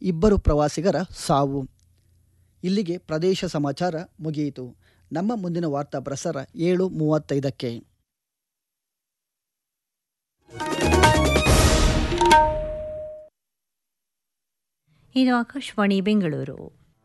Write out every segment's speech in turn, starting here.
ಇಬ್ಬರು ಪ್ರವಾಸಿಗರ ಸಾವು ಇಲ್ಲಿಗೆ ಪ್ರದೇಶ ಸಮಾಚಾರ ಮುಗಿಯಿತು ನಮ್ಮ ಮುಂದಿನ ವಾರ್ತಾ ಪ್ರಸಾರ ಏಳು ಮೂವತ್ತೈದಕ್ಕೆ ಇದು ಆಕಾಶವಾಣಿ ಬೆಂಗಳೂರು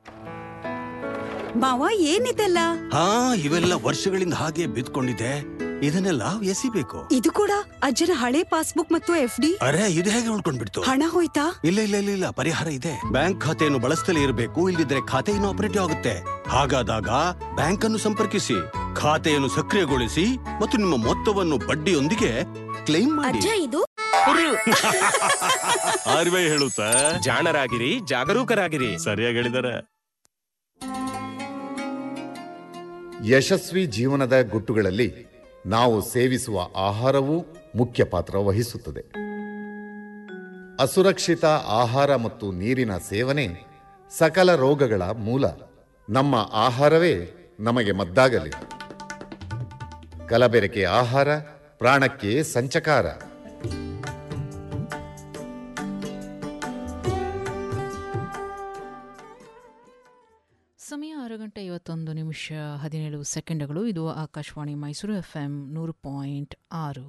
ಮಾವ ಏನಿದೆಲ್ಲ ಹಾ ಇವೆಲ್ಲ ವರ್ಷಗಳಿಂದ ಹಾಗೆ ಬಿದ್ಕೊಂಡಿದೆ ಇದನ್ನೆಲ್ಲ ಎಸಿಬೇಕು ಇದು ಕೂಡ ಅಜ್ಜನ ಹಳೆ ಪಾಸ್ಬುಕ್ ಮತ್ತು ಎಫ್ ಡಿ ಅರೆ ಇದು ಹೇಗೆ ಉಳ್ಕೊಂಡ್ಬಿಡ್ತು ಹಣ ಹೋಯ್ತಾ ಇಲ್ಲ ಇಲ್ಲ ಇಲ್ಲ ಇಲ್ಲ ಪರಿಹಾರ ಇದೆ ಬ್ಯಾಂಕ್ ಖಾತೆಯನ್ನು ಬಳಸ್ತಲೇ ಇರಬೇಕು ಇಲ್ಲದಿದ್ರೆ ಖಾತೆ ಆಪರೇಟಿವ್ ಆಗುತ್ತೆ ಹಾಗಾದಾಗ ಬ್ಯಾಂಕ್ ಅನ್ನು ಸಂಪರ್ಕಿಸಿ ಖಾತೆಯನ್ನು ಸಕ್ರಿಯಗೊಳಿಸಿ ಮತ್ತು ನಿಮ್ಮ ಮೊತ್ತವನ್ನು ಬಡ್ಡಿಯೊಂದಿಗೆ ಕ್ಲೈಮ್ ಮಾಡಿ ಇದು ಆರ್ ಬಿ ಐ ಹೇಳುತ್ತಾ ಜಾಣರಾಗಿರಿ ಜಾಗರೂಕರಾಗಿರಿ ಸರಿಯಾಗಿ ಹೇಳಿದಾರೆ ಯಶಸ್ವಿ ಜೀವನದ ಗುಟ್ಟುಗಳಲ್ಲಿ ನಾವು ಸೇವಿಸುವ ಆಹಾರವೂ ಮುಖ್ಯ ಪಾತ್ರ ವಹಿಸುತ್ತದೆ ಅಸುರಕ್ಷಿತ ಆಹಾರ ಮತ್ತು ನೀರಿನ ಸೇವನೆ ಸಕಲ ರೋಗಗಳ ಮೂಲ ನಮ್ಮ ಆಹಾರವೇ ನಮಗೆ ಮದ್ದಾಗಲಿ ಕಲಬೆರಕೆ ಆಹಾರ ಪ್ರಾಣಕ್ಕೆ ಸಂಚಕಾರ ಸಮಯ ಆರು ಗಂಟೆ ಐವತ್ತೊಂದು ನಿಮಿಷ ಹದಿನೇಳು ಸೆಕೆಂಡ್ಗಳು ಇದು ಆಕಾಶವಾಣಿ ಮೈಸೂರು ಎಫ್ ಎಂ ನೂರು ಪಾಯಿಂಟ್ ಆರು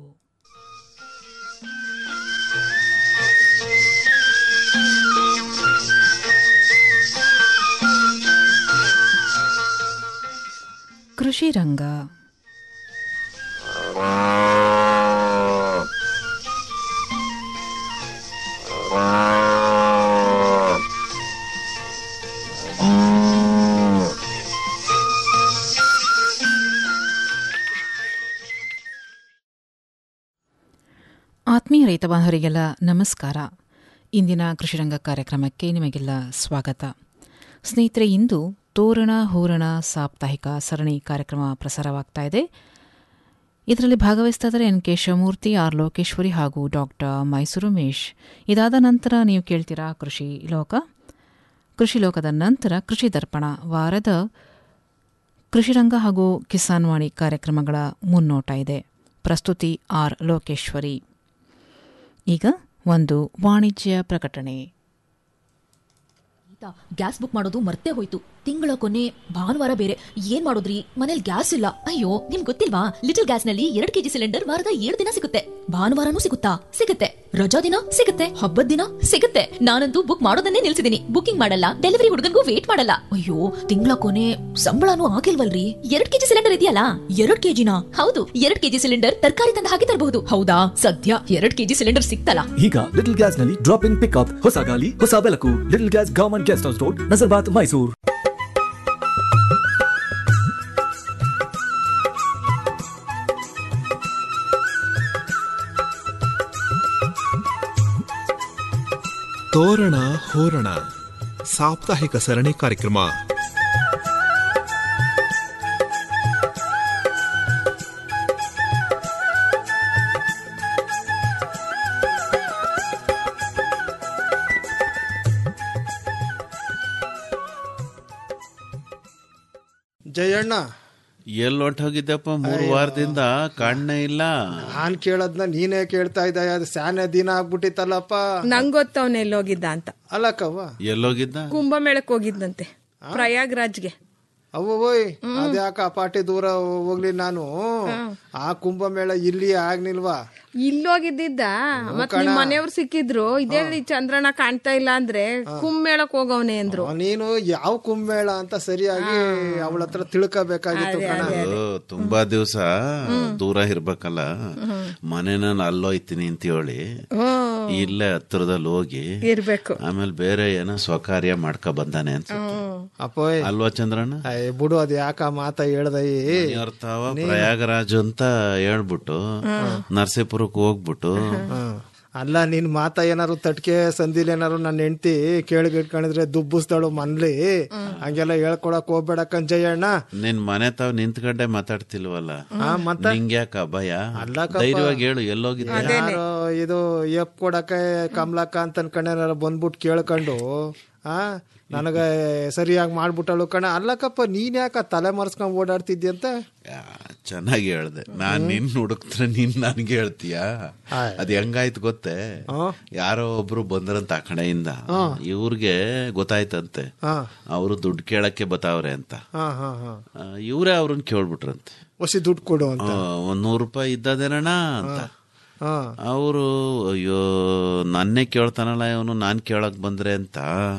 ಕೃಷಿ ರಂಗ ಆತ್ಮೀಯ ರೈತ ಬಾಂಧವರಿಗೆಲ್ಲ ನಮಸ್ಕಾರ ಇಂದಿನ ಕೃಷಿರಂಗ ಕಾರ್ಯಕ್ರಮಕ್ಕೆ ನಿಮಗೆಲ್ಲ ಸ್ವಾಗತ ಸ್ನೇಹಿತರೆ ಇಂದು ತೋರಣ ಹೂರಣ ಸಾಪ್ತಾಹಿಕ ಸರಣಿ ಕಾರ್ಯಕ್ರಮ ಪ್ರಸಾರವಾಗ್ತಾ ಇದೆ ಇದರಲ್ಲಿ ಭಾಗವಹಿಸ್ತಾ ಇದ್ದಾರೆ N K Shivamurthy R Lokeshwari ಹಾಗೂ ಡಾಕ್ಟರ್ ಮೈಸೂರು ಮೇಶ್ ಇದಾದ ನಂತರ ನೀವು ಕೇಳ್ತೀರಾ ಕೃಷಿ ಲೋಕ ಕೃಷಿ ಲೋಕದ ನಂತರ ಕೃಷಿ ದರ್ಪಣ ವಾರದ ಕೃಷಿರಂಗ ಹಾಗೂ ಕಿಸಾನ್ ವಾಣಿ ಕಾರ್ಯಕ್ರಮಗಳ ಮುನ್ನೋಟ ಇದೆ ಪ್ರಸ್ತುತಿ ಆರ್ ಲೋಕೇಶ್ವರಿ ಈಗ ಒಂದು ವಾಣಿಜ್ಯ ಪ್ರಕಟಣೆ ಗ್ಯಾಸ್ ಬುಕ್ ಮಾಡೋದು ಮರ್ತೇ ಹೋಯ್ತು ತಿಂಗಳ ಕೊನೆ ಭಾನುವಾರ ಬೇರೆ ಏನ್ ಮಾಡೋದ್ರಿ ಮನೇಲಿ ಗ್ಯಾಸ್ ಇಲ್ಲ ಅಯ್ಯೋ ನಿಮ್ ಗೊತ್ತಿಲ್ವಾ ಲಿಟಲ್ ಗ್ಯಾಸ್ ನಲ್ಲಿ ಎರಡ್ ಕೆಜಿ ಸಿಲಿಂಡರ್ ವಾರದ ಏಳು ದಿನ ಸಿಗುತ್ತೆ ಭಾನುವಾರನೂ ಸಿಗುತ್ತಾ ಸಿಗುತ್ತೆ ರಜಾ ದಿನ ಸಿಗುತ್ತೆ ಹಬ್ಬದ ದಿನ ಸಿಗುತ್ತೆ ನಾನಂತೂ ಬುಕ್ ಮಾಡೋದನ್ನೇ ನಿಲ್ಸಿದೀನಿ ಬುಕಿಂಗ್ ಮಾಡಲ್ಲ ಡೆಲಿವರಿ ಹುಡುಗನ್ಗೂ ವೇಟ್ ಮಾಡಲ್ಲ ಅಯ್ಯೋ ತಿಂಗಳ ಕೊನೆ ಸಂಬಳನೂ ಆಗಿಲ್ವಲ್ರಿ ಎರಡ್ ಕೆಜಿ ಸಿಲಿಂಡರ್ ಇದೆಯಲ್ಲ ಎರಡ್ ಕೆಜಿನ ಹೌದು ಎರಡ್ ಕೆಜಿ ಸಿಲಿಂಡರ್ ತರಕಾರಿ ತಂದು ಹಾಕಿ ತರಬಹುದು ಹೌದಾ ಸದ್ಯ ಎರಡ್ ಕೆಜಿ ಸಿಲಿಂಡರ್ ಸಿಕ್ತಲ್ಲ ಈಗ ಲಿಟಲ್ ಗ್ಯಾಸ್ ನಲ್ಲಿ ಡ್ರಾಪ್ ಇನ್ ಪಿಕ್ಅಪ್ ಹೊಸ ಗಾಲಿ ಹೊಸ ಬೆಳಕು little gas government guest house road Nazarbad Mysuru ತೋರಣ ಹೋರಣ ಸಾಪ್ತಾಹಿಕ ಸರಣಿ ಕಾರ್ಯಕ್ರಮ ಜಯಣ್ಣ ಎಲ್ಲಿ ಹೊಂಟೋಗಿದ್ದಪ್ಪ ಮೂರು ವಾರದಿಂದ ಕಾಣನೇ ಇಲ್ಲ ನಾನ್ ಕೇಳದ್ನ ನೀನೇ ಕೇಳ್ತಾ ಇದ್ದ ಅದು ಸ್ಯಾನೆ ದಿನ ಆಗ್ಬಿಟ್ಟಿತ್ತಲ್ಲಪ್ಪ ನಂಗ್ ಗೊತ್ತವನ ಎಲ್ಲೋಗಿದ್ದ ಅಂತ ಅಲ್ಲಕ್ಕವ್ವ ಎಲ್ಲೋಗಿದ್ದ ಕುಂಭಮೇಳಕ್ ಹೋಗಿದ್ದಂತೆ ಪ್ರಯಾಗ್ರಾಜ್ಗೆ ಅವ್ವೋಯ್ ಅದ್ಯಾಕ ಆ ಪಾಟಿ ದೂರ ಹೋಗ್ಲಿ ನಾನು ಆ ಕುಂಭಮೇಳ ಇಲ್ಲಿ ಆಗ್ನಿಲ್ವಾ ಇಲ್ಲೋಗಿದ್ದಿದ್ದ ಮತ್ ನಿಮ್ ಮನೆಯವ್ರು ಸಿಕ್ಕಿದ್ರು ಇದೇಳಿ ಚಂದ್ರನ ಕಾಣ್ತಾ ಇಲ್ಲ ಅಂದ್ರೆ ಕುಂಭಮೇಳಕ್ ಹೋಗವ್ನೆ ಅಂದ್ರು ನೀನು ಯಾವ ಕುಂಭಮೇಳ ಅಂತ ಸರಿಯಾಗಿ ಅವಳ ಹತ್ರ ತಿಳ್ಕೋಬೇಕಾಗಿತ್ತು ಕಣ ಅದು ತುಂಬಾ ದಿವಸ ದೂರ ಇರ್ಬೇಕಲ್ಲ ಮನೆನ ಅಲ್ಲೋಯ್ತೀನಿ ಅಂತ ಹೇಳಿ ಇಲ್ಲೇ ಹತ್ರದಲ್ಲಿ ಹೋಗಿ ಇರ್ಬೇಕು ಆಮೇಲೆ ಬೇರೆ ಏನೋ ಸ್ವಕಾರ್ಯ ಮಾಡ್ಕೊ ಬಂದಾನೆ ಅನ್ಸುತ್ತೆ ಅಪ್ಪೋಯ್ ಅಲ್ವಾ ಚಂದ್ರಣ್ಣ ಅಯ್ಯ, ಬಿಡು ಅದ್ ಯಾಕ ಮಾತ ಹೇಳ್ದಯಿ ತಾವ ಪ್ರಯಾಗರಾಜ್ ಅಂತ ಹೇಳ್ಬಿಟ್ಟು ನರಸೀಪುರಕ್ಕೆ ಹೋಗ್ಬಿಟ್ಟು ಅಲ್ಲ ನಿನ್ ಮಾತ ಏನಾರು ತಟ್ಕೆ ಸಂದಿಲ್ ಏನಾರು ನನ್ನ ಹೆಂಡತಿ ಕೇಳಿಗಿಟ್ಕೊಂಡಿದ್ರೆ ದುಬ್ಬುಸ್ದಳು ಮನ್ಲಿ ಹಂಗೆಲ್ಲ ಹೇಳ್ಕೊಳಕ್ ಹೋಗ್ಬೇಡ ಕಂಜಯ್ಯಣ್ಣ ನಿನ್ ಮನೆ ತಾವ್ ನಿಂತ್ಕೊಂಡೆ ಮಾತಾಡ್ತಿಲ್ವಲ್ಲ ಆ, ಮತ್ತೆ? ನಿಂಗ್ಯಾಕ ಭಯ ಅಲ್ಲಕ್ಕಪ್ಪ. ಧೈರ್ಯವಾಗಿ ಹೇಳು ಎಲ್ಲೋಗಿದ್ದೆ ಯಾರೋ ಇದು ಎಪ್ ಕೊಡಕ್ಕೆ ಕಮಲಕ್ಕ ಅಂತ ಅನ್ಕೊಂಡೇನಾರ ಬಂದ್ಬಿಟ್ಟು ಕೇಳ್ಕೊಂಡು ಆ ನನಗೆ ಸರಿಯಾಗಿ ಮಾಡ್ಬಿಟ್ಟಳು ಕಣ ಅಲ್ಲಕ್ಕಪ್ಪ ನೀನ್ ಯಾಕ ತಲೆ ಮರೆಸ್ಕೊಂಡ್ ಓಡಾಡ್ತಿದ್ಯಂತ ಚೆನ್ನಾಗಿ ಹೇಳ್ದೆ ನಾನ್ ನಿನ್ ಹುಡುಕ್ದ್ರೆ ನೀನ್ ನನ್ಗೆ ಹೇಳ್ತೀಯಾ ಅದ್ ಹೆಂಗಾಯ್ತು ಗೊತ್ತೇ ಯಾರೋ ಒಬ್ರು ಬಂದ್ರಂತ ಆ ಕಡೆಯಿಂದ ಇವ್ರಿಗೆ ಗೊತ್ತಾಯ್ತಂತೆ ಹಾ ಅವರು ದುಡ್ಡು ಕೇಳಕ್ಕೆ ಬತಾವ್ರೆ ಅಂತ ಹಾ ಹಾ ಹಾ ಆ, ಇವ್ರೇ ಅವ್ರನ್ನ ಕೇಳ್ಬಿಟ್ರಂತೆ ಹೊಸಿ ದುಡ್ಡು ಕೊಡು ಅಂತ ಆ, ಒಂದ್ ನೂರು ರೂಪಾಯಿ ಇದ್ದದೇನಣ್ಣ ಅಂತ ಹಾ ಅವರು ಅಯ್ಯೋ ನನ್ನೇ ಕೇಳ್ತಾನಲ್ಲ ಇವನು ನಾನ್ ಕೇಳಕ್ ಬಂದ್ರೆ ಅಂತ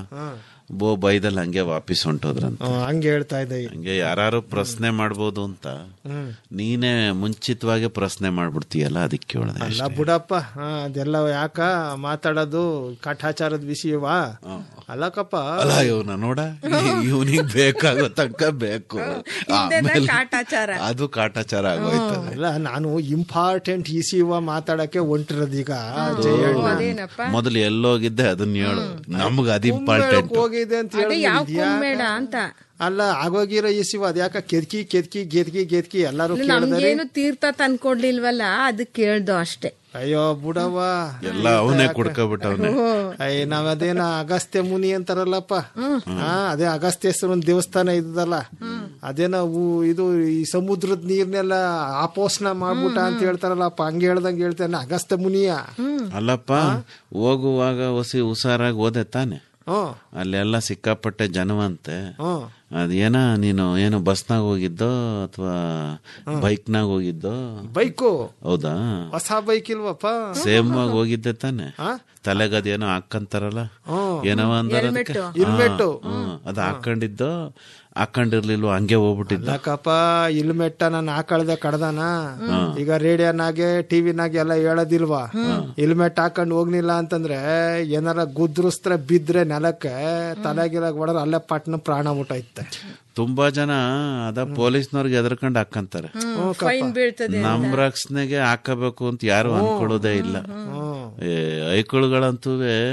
ಬೋ ಬೈದಲ್ಲಿ ಹಂಗೆ ವಾಪಸ್ ಹೊಂಟೋದ್ರಂತ ಹಾ, ಹಂಗೆ ಹೇಳ್ತಾ ಇದ್ದೆ ಹಂಗೆ ಯಾರು ಪ್ರಶ್ನೆ ಮಾಡ್ಬೋದು ಅಂತ ಹ್ಮ್. ನೀನೇ ಮುಂಚಿತವಾಗಿ ಪ್ರಶ್ನೆ ಮಾಡ್ಬಿಡ್ತೀಯಲ್ಲ ಅದಕ್ಕೆ ಕೇಳ್ದೆ ಅಲ್ಲ ಬಿಡಪ್ಪ ಹಾ, ಅದೆಲ್ಲ ಯಾಕ ಮಾತಾಡೋದು ಕಾಟಾಚಾರದ ವಿಷಯವಾ ಅಲ್ಲಕ್ಕಪ್ಪ ಅಲ್ಲ ಇವನ ನೋಡ ಇವನಿಗೆ ಬೇಕಾಗೋ ತನಕ ಬೇಕು ಆಮೇಲೆ ಕಾಟಾಚಾರ ಅದು ಕಾಟಾಚಾರ ಆಗೋಯ್ತದೆ ಅಲ್ಲ ನಾನು ಇಂಪಾರ್ಟೆಂಟ್ ಇಸಿವ ಮಾತಾಡಕ್ಕೆ ಹೊಂಟಿರೋದೀಗ ಜಯಣ್ಣ ಅದೇನಪ್ಪ ಮೊದಲು ಎಲ್ಲೋಗಿದ್ದೆ ಅದನ್ನ ಹೇಳು ನಮ್ಗೆ ಅದು ಇಂಪಾರ್ಟೆಂಟ್ ಹೋಗಿದೆ ಅಂತ ಅದೇ ಯಾವ ಹೇಳಿದ್ಯಾ ಕುಂಬೇಡ ಅಂತ ಅಲ್ಲ ಆಗೋಗಿರೋ ಇಸಿವ ಅದ್ಯಾಕ ಕೆದ್ಕಿ ಕೆದ್ಕಿ ಗೆದ್ಕಿ ಗೆದ್ಕಿ ಎಲ್ಲಾರು ಕೇಳಿದಾರೆ ನಮ್ಗೇನು ತೀರ್ಥ ತಂದ್ಕೊಡ್ಲಿಲ್ವಲ್ಲ ಅದಕ್ಕೆ ಕೇಳ್ದು ಅಷ್ಟೇ ಅಯ್ಯೋ ಬುಡವ್ವ ಎಲ್ಲ ಅವನೇ ಕುಡ್ಕೊಬಿಟ್ಟವನೆ ಅಯ್ಯ ನಾವ್ ಅದೇನ ಅಗಸ್ತ್ಯ ಮುನಿ ಅಂತಾರಲ್ಲಪ್ಪ ಹಾ ಅದೇ ಅಗಸ್ತ್ಯೇಶ್ವರನ್ ದೇವಸ್ಥಾನ ಇದ್ದಲ್ಲ ಅದೇನ ಊ- ಇದು ಈ ಸಮುದ್ರದ ನೀರ್ನೆಲ್ಲ ಆಪೋಷಣ ಮಾಡ್ಬಿಟ್ಟ ಅಂತ ಹೇಳ್ತಾರಲ್ಲಪ್ಪ ಹಂಗೆ ಹೇಳ್ದಂಗೆ ಹೇಳ್ತಾನೆ ಅಗಸ್ತ್ಯ ಮುನಿಯ ಅಲ್ಲಪ್ಪ ಹೋಗುವಾಗ ಹೊಸಿ ಹುಷಾರಾಗಿ ಓದೆ ತಾನೆ ಹ್ಮ್ ಅಲ್ಲೆಲ್ಲ ಸಿಕ್ಕಾಪಟ್ಟೆ ಜನವಂತೆ ಹ್ಮ್ ಅದೇನ ನೀನು ಏನು ಬಸ್ನಾಗ ಹೋಗಿದ್ದೋ ಅಥವಾ ಬೈಕ್ನಾಗ ಹೋಗಿದ್ದೋ ಬೈಕು ಹೌದಾ ಹೊಸ ಬೈಕ್ ಇಲ್ವಪ್ಪ ಸೇಮ್ ಆಗಿ ಹೋಗಿದ್ದೆ ತಾನೆ ಹಾ? ತಲೆಗದೇನೋ ಹಾಕಂತಾರಲ್ಲ ಹ್ಮ್. ಏನವ ಅಂದಾರ ಅದಕ್ಕೆ? ಹೆಲ್ಮೆಟ್ಟು. ಹಾ, ಹ್ಮ್. ಅದು ಹಾಕೊಂಡಿದ್ದೋ ಹಾಕೊಂಡಿರ್ಲಿಲ್ವ ಹಂಗೆ ಹೋಗ್ಬಿಟ್ಟಿದ್ದ ಯಾಕಪ್ಪ ಇಲ್ಮೆಟ್ಟ ನಾನು ಹಾಕಳ್ದೆ ಕಡ್ದಾನ ಈಗ ರೇಡಿಯೋನಾಗೆ ಟಿವಿನಾಗೆ ಎಲ್ಲ ಹೇಳೋದಿಲ್ವಾ ಇಲ್ಮೆಟ್ ಹಾಕೊಂಡ್ ಹೋಗ್ಲಿಲ್ಲ ಅಂತಂದ್ರೆ ಏನಾರ ಗುದ್ರುಸ್ತ್ರ ಬಿದ್ರೆ ನೆಲಕ್ಕೆ ತಲೆಗಿಲ ಹೊಡೆದ್ರೆ ಅಲ್ಲೇ ಪಟ್ನ ಪ್ರಾಣ ಮುಟ್ಟೈತೆ ತುಂಬಾ ಜನ ಅದ ಪೊಲೀಸ್ನವ್ರಿಗೆ ಎದ್ರಕೊಂಡು ಹಾಕಂತಾರೆ ಫೈನ್ ಬೀಳ್ತದೆ ನಮ್ ರಕ್ಷಣೆಗೆ ಹಾಕಬೇಕು ಅಂತ ಯಾರು ಅನ್ಕೊಳ್ಳೋದೇ ಇಲ್ಲ ಏ ಐಕಳುಗಳಂತೂ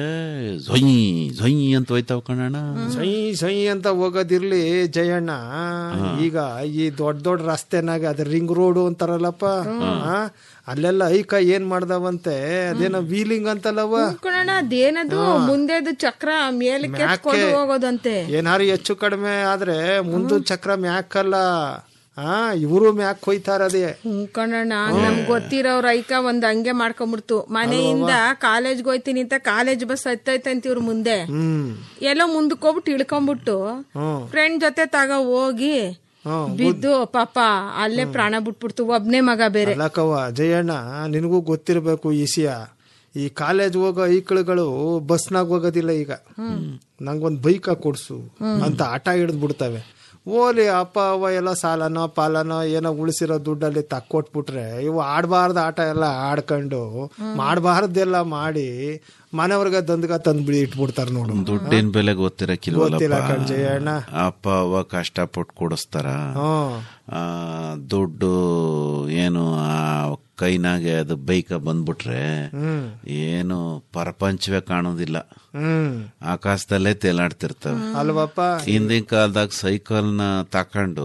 ಝೊಯ್ ಝೊಯ್ ಅಂತ ಹೋಯ್ತಾವ್ ಕಣಣ್ಣ ಸೈ ಸೈ ಅಂತ ಹೋಗೋದಿರ್ಲಿ ಜಯಣ್ಣ ಈಗ ಈ ದೊಡ್ಡ ದೊಡ್ಡ ರಸ್ತೆನಾಗ ಅದ ರಿಂಗ್ ರೋಡ್ ಅಂತಾರಲ್ಲಪ್ಪ ಆ, ಅಲ್ಲೆಲ್ಲ ಐಕ ಏನ್ ಮಾಡ್ದವಂತೆ ಅದೇನೋ ವೀಲಿಂಗ್ ಅಂತಲ್ಲವ ಕಣಣ್ಣ ಅದೇನದು ಮುಂದೆದು ಚಕ್ರ ಮೇಲಕ್ಕೆ ಎತ್ಕೊಂಡು ಹೋಗೋದಂತೆ ಏನಾರು ಹೆಚ್ಚು ಕಡಿಮೆ ಆದ್ರೆ ಮುಂದು ಚಕ್ರ ಮ್ಯಾಕಲ್ಲ ಆ ಇವರು ಮ್ಯಾಕ್ ಹೋಯ್ತಾರದೇ ಹ್ಮ್ ಕಣಣ್ಣ ನಮ್ಗ್ ಗೊತ್ತಿರೋರ್ ಐಕ ಒಂದ್ ಹಂಗೆ ಮಾಡ್ಕೊಂಡ್ಬಿಡ್ತು ಮನೆಯಿಂದ ಕಾಲೇಜ್ಗೆ ಹೋಯ್ತೀನಿ ಅಂತ ಕಾಲೇಜ್ ಬಸ್ ಹತ್ತೈತೆ ಅಂತ ಇವ್ರ ಮುಂದೆ ಹ್ಮ್ ಎಲ್ಲೋ ಮುಂದಕ್ಕೆ ಹೋಗ್ಬಿಟ್ಟು ಇಳ್ಕೊಂಡ್ಬಿಟ್ಟು ಹ್ಮ್ ಫ್ರೆಂಡ್ ಜೊತೆ ತಗ ಹೋಗಿ ಹ್ಮ್ ಬಿದ್ದು ಪಾಪ ಅಲ್ಲೇ ಪ್ರಾಣ ಬಿಟ್ಬಿಡ್ತು ಒಬ್ನೇ ಮಗ ಬೇರೆ ಅಲ್ಲಕ್ಕವ್ವ ಜಯಣ್ಣ ನಿನಗೂ ಗೊತ್ತಿರಬೇಕು ಈಸಿಯ ಈ ಕಾಲೇಜ್ ಹೋಗೋ ಐಕಳುಗಳು ಬಸ್ನಾಗ ಹೋಗೋದಿಲ್ಲ ಈಗ ನಂಗೊಂದ್ ಬೈಕ ಕೊಡ್ಸು ಅಂತ ಆಟ ಹಿಡಿದ್ ಬಿಡ್ತವೆ ಓಲಿ ಅಪ್ಪ ಅವ್ವ ಎಲ್ಲ ಸಾಲನೋ ಪಾಲನೋ ಏನೋ ಉಳಿಸಿರೋ ದುಡ್ಡಲ್ಲಿ ತಕ್ಕೊಟ್ಬಿಟ್ರೆ ಇವು ಆಡಬಾರ್ದ ಆಟ ಎಲ್ಲ ಆಡ್ಕೊಂಡು ಮಾಡಬಾರ್ದೆಲ್ಲ ಮಾಡಿ ಮನೆಯವ್ರಿಗೆ ದಂದ್ಗ ತಂದ್ ಬಿಡಿ ಇಟ್ಬಿಡ್ತಾರ ನೋಡು ದುಡ್ಡಿನ ಬೆಲೆ ಗೊತ್ತಿರಕ್ಕಿಲ್ವಲ್ಲಪ್ಪ ಗೊತ್ತಿಲ್ಲ ಕಣ್ ಜಯಣ್ಣ. ಅಪ್ಪ ಅವ್ವ ಕಷ್ಟಪಟ್ಟು ಕೊಡಿಸ್ತಾರ ಹ್ಮ್ ಆ, ದುಡ್ಡು ಏನು ಆ ಕೈನಾಗೆ ಅದು ಬೈಕ ಬಂದ್ಬಿಟ್ರೆ ಹ್ಮ್ ಏನು ಪ್ರಪಂಚವೇ ಕಾಣೋದಿಲ್ಲ ಹ್ಮ್ ಆಕಾಶದಲ್ಲೇ ತೇಲಾಡ್ತಿರ್ತವೆ ಅಲ್ವಪ್ಪ ಹಿಂದಿನ ಕಾಲದಾಗ ಸೈಕಲ್ನ ತಕೊಂಡು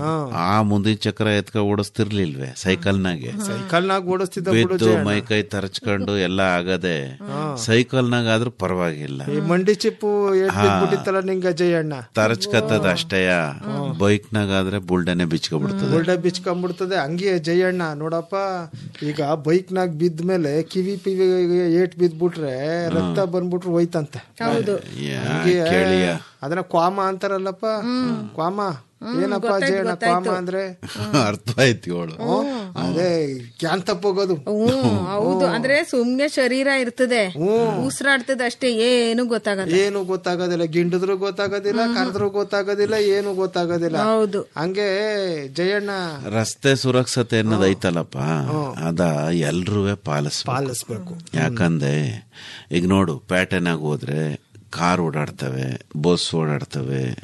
ಆ ಮುಂದಿನ ಚಕ್ರ ಎತ್ಕ ಓಡಿಸ್ತಿರ್ಲಿಲ್ವೇ ಸೈಕಲ್ನಾಗೆ ಸೈಕಲ್ನಾಗ ಓಡಿಸ್ತಿದ್ದ ಬಿಡು ಬಿದ್ದು ಜಯಣ್ಣ. ಮೈ ಕೈ ತರಚ್ಕೊಂಡು ಎಲ್ಲ ಆಗದೆ ಸೈಕಲ್ನಾಗ ಆದ್ರೂ ಪರವಾಗಿಲ್ಲ ಈ ಮಂಡಿ ಚಿಪ್ಪು ಏಟ್ ಬಿಟ್ಬಿಟ್ಟಿತ್ತಲ್ಲ ನಿಂಗ ಜಯಣ್ಣ ತರಚ್ಕತ್ತದ ಅಷ್ಟೇಯ ಬೈಕ್ನಾಗ ಆದ್ರೆ ಬುಲ್ಡನೆ ಬಿಚ್ಕೊಬಿಡ್ತದೆ ಗುಲ್ಡ ಬಿಚ್ಕೊಂಡ್ಬಿಡ್ತದೆ ಹಂಗೆ ಜಯಣ್ಣ ನೋಡಪ್ಪ ಈಗ ಬೈಕ್ನಾಗ ಬಿದ್ಮೇಲೆ ಕಿವಿ ಪಿವಿ ಏಟ್ ಬಿದ್ಬಿಟ್ರೆ ರಕ್ತ ಬಂದ್ಬಿಟ್ರೆ ಹೋಯ್ತಂತೆ ಹೌದು ಯಾ, ಹಂಗೆ ಕೇಳಿಯ ಅದನ್ನ ಕ್ವಾಮ ಅಂತಾರಲ್ಲಪ್ಪ ಕ್ವಾಮ ಏನಪ್ಪ ಜಯಣ್ಣ ಕ್ವಾಮ ಅಂದ್ರೆ ಅರ್ಥ ಆಯ್ತು ಹೇಳು ಹ್ಮ್, ಅದೇ ಕ್ಯಾನ್ ತಪ್ಪೋಗೋದು ಹ್ಮ್ ಹೌದು ಅಂದ್ರೆ ಸುಮ್ನೆ ಶರೀರ ಇರ್ತದೆ ಉಸಿರಾಡ್ತದೆ ಅಷ್ಟೇ ಏನು ಗೊತ್ತಾಗಲ್ಲ ಏನು ಗೊತ್ತಾಗೋದಿಲ್ಲ ಗಿಂಡಿದ್ರು ಗೊತ್ತಾಗೋದಿಲ್ಲ ಕರೆದ್ರು ಗೊತ್ತಾಗೋದಿಲ್ಲ ಏನು ಗೊತ್ತಾಗೋದಿಲ್ಲ ಹೌದು ಹಂಗೆ ಜಯಣ್ಣ ರಸ್ತೆ ಸುರಕ್ಷತೆ ಅನ್ನೋದು ಐತಲ್ಲಪ್ಪ ಅದ ಎಲ್ರೂ ಪಾಲಿಸ್ಬೇಕು ಪಾಲಿಸ್ಬೇಕು ಯಾಕಂದ್ರೆ ಈಗ ನೋಡು ಪ್ಯಾಟರ್ನಾಗ ಹೋದ್ರೆ ಕಾರ್ ಓಡಾಡ್ತವೆ ಬಸ್ ಓಡಾಡ್ತವೆ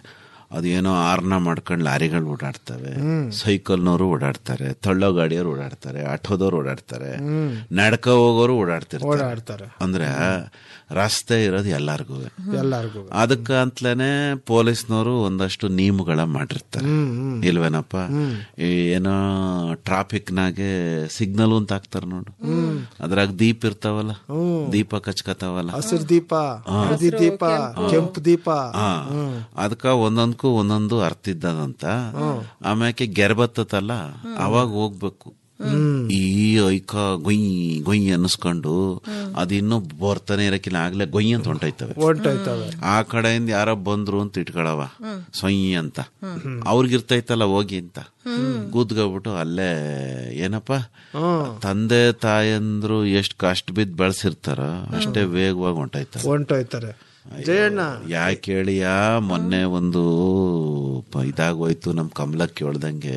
ಅದೇನೋ ಆರ್ನ ಮಾಡ್ಕೊಂಡು ಲಾರಿಗಳು ಓಡಾಡ್ತವೆ ಸೈಕಲ್ನವರು ಓಡಾಡ್ತಾರೆ ತಳ್ಳೋ ಗಾಡಿಯವರು ಓಡಾಡ್ತಾರೆ ಆಟೋದವ್ರು ಓಡಾಡ್ತಾರೆ ನಡ್ಕ ಹೋಗೋರು ಓಡಾಡ್ತಿರ್ತಾರೆ ಓಡಾಡ್ತಾರೆ ಅಂದ್ರೆ ರಸ್ತೆ ಇರೋದು ಎಲ್ಲಾರ್ಗು ಎಲ್ಲಾರ್ಗು ಅದಕ್ಕಂತಲೇನೆ ಪೊಲೀಸ್ನವರು ಒಂದಷ್ಟು ನಿಯಮಗಳ ಮಾಡಿರ್ತಾರೆ ಇಲ್ವೇನಪ್ಪ ಈ ಏನೋ ಟ್ರಾಫಿಕ್ನಾಗೆ ಸಿಗ್ನಲ್ ಅಂತ ಹಾಕ್ತಾರ ನೋಡು ಅದ್ರಾಗ ದೀಪ ಇರ್ತಾವಲ್ಲ ದೀಪ ಕಚ್ಕತಾವಲ್ಲ ಹಸಿರು ದೀಪ ಹಳದಿ ದೀಪ ಕೆಂಪು ದೀಪ ಹಾ ಅದಕ್ಕ ಒಂದೊಂದ್ಕು ಒಂದೊಂದು ಅರ್ಥ ಇದ್ದದಂತ ಆಮ್ಯಾಕೆ ಗೆರೆ ಬತ್ತತಲ್ಲ ಅವಾಗ ಹೋಗ್ಬೇಕು ಈ ಐಕ ಗೊಯ್ ಗೊಯ್ ಅನ್ನಿಸ್ಕೊಂಡು ಅದಿನ್ನೂ ಬರ್ತಾನೆ ಇರಕ್ಕಿಲ್ಲ ಆಗ್ಲೇ ಗೊಯ್ ಅಂತ ಹೊಂಟೈತವೆ ಹೊಂಟೋಯ್ತವೆ ಆ ಕಡೆಯಿಂದ ಯಾರೋ ಬಂದ್ರು ಅಂತ ಇಟ್ಕೊಳವ ಸೊಯ್ ಅಂತ ಅವ್ರಿಗಿರ್ತೈತಲ್ಲ ಹೋಗಿ ಅಂತ ಕೂತ್ಕೊಬಿಟ್ಟು ಅಲ್ಲೇ ಏನಪ್ಪ ತಂದೆ ತಾಯಂದ್ರು ಎಷ್ಟ್ ಕಷ್ಟ ಬಿದ್ದು ಬೆಳೆಸಿರ್ತಾರ ಅಷ್ಟೇ ವೇಗವಾಗಿ ಹೊಂಟೈತಾರ ಹೊಂಟೋಯ್ತಾರೆ ಜಯಣ್ಣ ಯಾಕೆ ಹೇಳಿಯಾ ಮೊನ್ನೆ ಒಂದು ಪ- ಇದಾಗೋಯ್ತು ನಮ್ ಕಮಲಕ್ಕೆ ಕೇಳ್ದಂಗೆ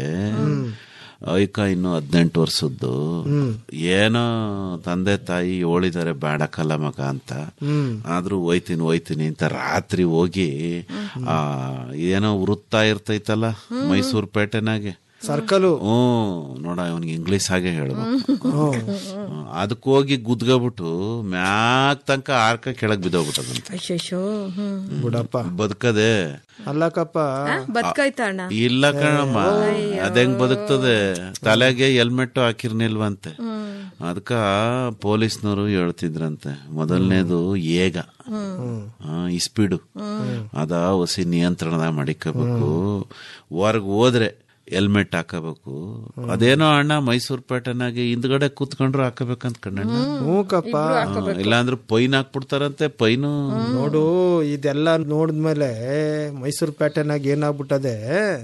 ಐಕ ಇನ್ನು ಹದಿನೆಂಟು ವರ್ಷದ್ದು ಏನೋ ತಂದೆ ತಾಯಿ ಹೇಳಿದಾರೆ ಬೇಡ ಕಲ ಮಗ ಅಂತ ಆದ್ರೂ ಹೋಯ್ತೀನಿ ಹೋಯ್ತೀನಿ ಅಂತ ರಾತ್ರಿ ಹೋಗಿ ಆ ಏನೋ ವೃತ್ತ ಇರ್ತೈತಲ್ಲ ಮೈಸೂರು ಪೇಟೆನಾಗೆ ಸರ್ಕಲು ಹ್ಮ್ ನೋಡ ಅವನಿಗೆ ಇಂಗ್ಲಿಷ್ ಹಾಗೆ ಹೇಳ್ಬೇಕು ಅದಕ್ಕೆ ಹೋಗಿ ಗುದ್ಗಬಿಟ್ಟು ಮ್ಯಾಕ್ ತನಕ ಆರ್ಕ ಕೆಳಗ್ ಬಿದ್ದೋಗ್ಬಿಟ್ಟದಂತೆ ಅಯ್ಯೋ ಹ್ಮ್ ಬಿಡಪ್ಪ ಬದುಕದೆ ಅಲ್ಲಕ್ಕಪ್ಪ ಬದ್ಕಾಯ್ತ ಅಣ್ಣ ಇಲ್ಲ ಕಣಮ್ಮ ಅದೆಂಗ್ ಬದುಕ್ತದೆ ತಲೆಗೆ ಹೆಲ್ಮೆಟ್ ಹಾಕಿರ್ನಿಲ್ವಂತೆ ಅದಕ್ಕ ಪೊಲೀಸ್ನವರು ಹೇಳ್ತಿದ್ರಂತೆ ಮೊದಲನೇದು ಏಗ ಆ, ಈ ಸ್ಪೀಡು ಅದ ಹೊಸಿ ನಿಯಂತ್ರಣದಾಗ ಮಾಡಿಕೋಬೇಕು ಹೊರಗ್ ಹೋದ್ರೆ ಹೆಲ್ಮೆಟ್ ಹಾಕಬೇಕು ಅದೇನೋ ಅಣ್ಣ ಮೈಸೂರು ಪೇಟೆನಾಗೆ ಹಿಂದ್ಗಡೆ ಕೂತ್ಕೊಂಡ್ರು ಹಾಕಬೇಕಂತ ಕಣ್ಣಣ್ಣ ಹ್ಞೂ ಕಪ್ಪ ಇಲ್ಲಾಂದ್ರೆ ಪೈನ್ ಹಾಕ್ಬಿಡ್ತಾರಂತೆ ಪೈನು ನೋಡು ಇದೆಲ್ಲ ನೋಡಿದ್ಮೇಲೆ ಮೈಸೂರು ಪ್ಯಾಟರ್ನಾಗ ಏನಾಗ್ಬಿಟ್ಟದೆ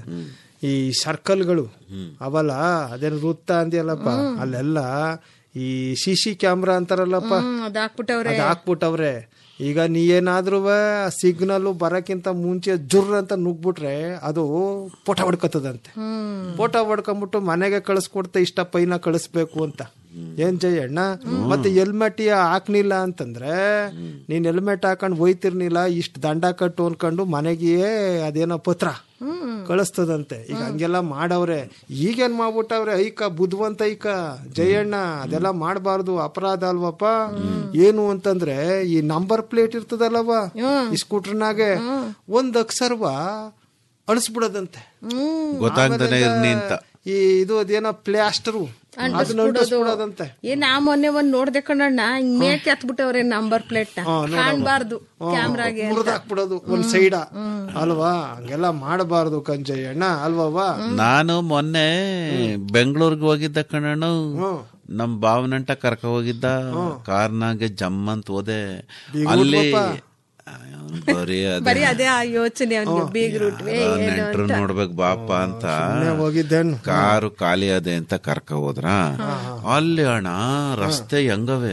ಈ ಸರ್ಕಲ್ಗಳು ಅವಲ್ಲ ಅದೇನು ವೃತ್ತ ಅಂದಿಯಲ್ಲಪ್ಪ ಅಲ್ಲೆಲ್ಲ ಈ ಸಿ ಸಿ ಕ್ಯಾಮ್ರಾ ಅಂತಾರಲ್ಲಪ್ಪ ಹ್ಮ್ ಅದ್ ಹಾಕ್ಬಿಟ್ಟವ್ರೆ ಅದ್ ಹಾಕ್ಬಿಟ್ಟವ್ರೆ ಈಗ ನೀ ಏನಾದ್ರೂ ಸಿಗ್ನಲ್ ಬರಕ್ಕಿಂತ ಮುಂಚೆ ಜುರ್ ಅಂತ ನುಗ್ಬಿಟ್ರೆ ಅದು ಪೋಟ ಹೊಡ್ಕತ್ತದಂತೆ ಪೋಟ ಹೊಡ್ಕೊಂಬಿಟ್ಟು ಮನೆಗೆ ಕಳಿಸ್ಕೊಡ್ತಾ ಇಷ್ಟ ಪೈನ ಕಳಿಸ್ಬೇಕು ಅಂತ ಏನ್ ಜಯಣ್ಣ ಮತ್ತೆ ಹೆಲ್ಮೆಟ್ ಹಾಕ್ನಿಲ್ಲ ಅಂತಂದ್ರೆ ನೀನ್ ಹೆಲ್ಮೆಟ್ ಹಾಕೊಂಡ್ ಹೋಯ್ತಿರ್ನಿಲ್ಲ ಇಷ್ಟ ದಂಡ ಕಟ್ಟು ಅನ್ಕೊಂಡು ಮನೆಗೆ ಅದೇನೋ ಪತ್ರ ಕಳಿಸ್ತದಂತೆ ಈಗ ಹಂಗೆಲ್ಲ ಮಾಡವ್ರೆ ಈಗೇನ್ ಮಾಡ್ಬಿಟ್ಟವ್ರೆ ಐಕ ಬುದ್ಧಿವಂತ ಐಕ ಜಯಣ್ಣ ಅದೆಲ್ಲ ಮಾಡಬಾರ್ದು ಅಪರಾಧ ಅಲ್ವಪ್ಪ ಏನು ಅಂತಂದ್ರೆ ಈ ನಂಬರ್ ಪ್ಲೇಟ್ ಇರ್ತದಲ್ಲವ ಈ ಸ್ಕೂಟರ್ನಾಗೆ ಒಂದ್ ಅಕ್ಷರವ ಅಳಿಸ್ಬಿಡೋದಂತೆ ಗೊತ್ತಾಗ್ತಾನೆ ಇರ್ನಿ ಅಂತ ಈ ಇದು ಅದೇನೋ ಪ್ಲಾಸ್ಟರು ಅದನ್ನ ಅಂಟಿಸ್ಬಿಡೋದಂತೆ ಏ ನಾ ಮೊನ್ನೆ ಒಂದ್ ನೋಡ್ದೆ ಕಣ್ಣಣ್ಣ ಹಿಂಗ್ ಮೇಕ್ ಎತ್ಬಿಟ್ಟವ್ರೆ ನಂಬರ್ ಪ್ಲೇಟ್ ನ ಕಾಣ್ಬಾರ್ದು ಕ್ಯಾಮ್ರಾಗೆ ಮುರಿದಾಕ್ಬಿಡೋದು ಒಂದ್ ಸೈಡ ಅಲ್ವಾ ಹಂಗೆಲ್ಲ ಮಾಡಬಾರ್ದು ಕಂಜಯ್ಯಣ್ಣ ಅಲ್ವವಾ ನಾನು ಮೊನ್ನೆ ಬೆಂಗಳೂರಿಗೆ ಹೋಗಿದ್ದ ಕಣಣ್ಣ ನಮ್ ಭಾವನಂಟ ಕರ್ಕ ಹೋಗಿದ್ದ ಕಾರ್ನಾಗೆ ಜಮ್ ಅಂತ ಹೋದೆ ಅಲ್ಲಿ ಅವ್ನ್ ಬರೀ ಅದೇ ಬರೀ ಅದೇ ಆ ಯೋಚನೆ ಅವ್ನಿಗೆ ಬೀಗ್ ರೂಟ್ ಯಾರೋ ನೆಂಟ್ರು ನೋಡ್ಬೇಕು ಬಾಪ ಅಂತ ಹೋಗಿದ್ದೇನು ಕಾರು ಖಾಲಿ ಅದೆ ಅಂತ ಕರ್ಕ ಹೋದ್ರ ಅಲ್ಲಿ ಅಣ್ಣ ರಸ್ತೆ ಹೆಂಗವೆ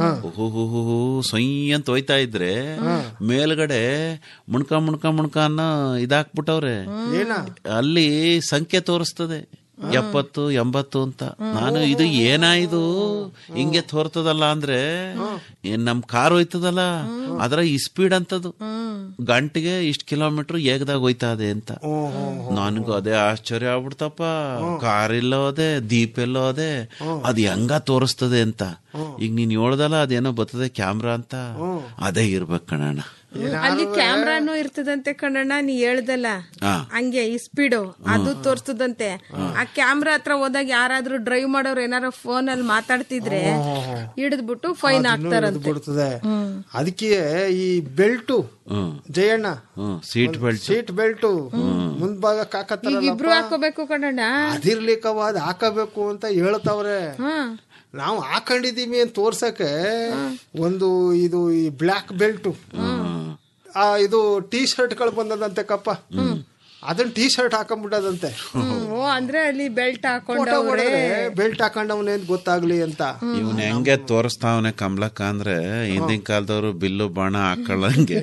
ಹೂ ಸೊಯ್ ಅಂತ ಹೋಯ್ತಾ ಇದ್ರೆ ಮೇಲ್ಗಡೆ ಮುಣ್ಕ ಮುಣ್ಕ ಮುಣ್ಕ ಅನ್ನೋ ಇದಾಕ್ಬಿಟ್ಟವ್ರೆ ಅಲ್ಲಿ ಸಂಖ್ಯೆ ತೋರಿಸ್ತದೆ ಎಪ್ಪತ್ತು ಎಂಬತ್ತು ಅಂತ ನಾನು ಇದು ಏನಾಯ್ದು ಹಿಂಗೆ ತೋರ್ತದಲ್ಲ ಅಂದ್ರೆ ಏನ್ ನಮ್ ಕಾರ್ ಹೋಯ್ತದಲ್ಲ ಅದ್ರ ಈ ಸ್ಪೀಡ್ ಅಂತದು ಗಂಟೆಗೆ ಇಷ್ಟ ಕಿಲೋಮೀಟರ್ ಏಗದಾಗ ಹೋಯ್ತಾ ಇದೆ ಅಂತ ನನಗೂ ಅದೇ ಆಶ್ಚರ್ಯ ಆಗ್ಬಿಡ್ತಪ್ಪ ಕಾರ್ ಎಲ್ಲೋ ಅದೇ ದೀಪ ಎಲ್ಲೋ ಅದೇ ಅದ್ ಹೆಂಗ ತೋರಿಸ್ತದೆ ಅಂತ ಈಗ ನೀನ್ ಹೇಳ್ದಲ್ಲ ಅದೇನೋ ಬರ್ತದೆ ಕ್ಯಾಮ್ರಾ ಅಂತ ಅದೇ ಇರ್ಬೇಕು ಕಣಣ್ಣ ಅಲ್ಲಿ ಕ್ಯಾಮ್ರಾನು ಇರ್ತದಂತೆ ಕಣ್ಣಣ್ಣ ನೀ ಹೇಳ್ದಲ್ಲ ಹಾ. ಹಂಗೆ ಈ ಸ್ಪೀಡು ಅದು ತೋರ್ಸ್ತದಂತೆ ಆ ಕ್ಯಾಮ್ರಾ ಹತ್ರ ಹೋದಾಗ ಯಾರಾದ್ರೂ ಡ್ರೈವ್ ಮಾಡೋರು ಏನಾರ ಫೋನ್ ಅಲ್ಲಿ ಮಾತಾಡ್ತಿದ್ರೆ ಹಿಡಿದ್ಬಿಟ್ಟು ಫೈನ್ ಹಾಕ್ತಾರಂತೆ ಬಿಡ್ತದೆ ಅದಕ್ಕೆ ಈ ಬೆಲ್ಟು ಹ್ಮ್ ಜಯಣ್ಣ ಹ್ಮ್ ಸೀಟ್ ಬೆಲ್ಟ್ ಸೀಟ್ ಬೆಲ್ಟು ಮುಂದ್ಭಾಗ ಈಗ ಕಾಕತ್ತಾರಲ್ಲ ಇಬ್ರು ಹಾಕೋಬೇಕು ಕಣ್ಣಣ್ಣ ಅದಿರ್ಲಿಕ್ಕವ ಅದ್ ಹಾಕಬೇಕು ಅಂತ ಹೇಳ್ತಾವ್ರೆ ಹಾ ನಾವು ಹಾಕೊಂಡಿದೀವಿ ಅಂತ ತೋರ್ಸಕ್ಕೆ ಒಂದು ಇದು ಈ ಬ್ಲ್ಯಾಕ್ ಬೆಲ್ಟ್ ಆ ಇದು ಟೀ ಶರ್ಟ್ಗಳು ಬಂದದಂತೆ ಕಪ್ಪ ಅದನ್ನ ಟೀ ಶರ್ಟ್ ಹಾಕೊಂಡ್ಬಿಟ್ಟದಂತೆ ಓ ಅಂದ್ರೆ ಅಲ್ಲಿ ಬೆಲ್ಟ್ ಫೋಟೋ ಹಾಕೊಂಡವ್ರೆ ಬೆಲ್ಟ್ ಹಾಕೊಂಡವನೇ ಅಂತ ಗೊತ್ತಾಗ್ಲಿ ಅಂತ ಇವನ್ ಹೆಂಗೆ ತೋರಿಸ್ತಾವನೆ ಕಮಲಕ್ಕ ಅಂದ್ರೆ ಹಿಂದಿನ ಕಾಲದವ್ರು ಬಿಲ್ಲು ಬಾಣ ಹಾಕೊಳ್ಳಂಗೆ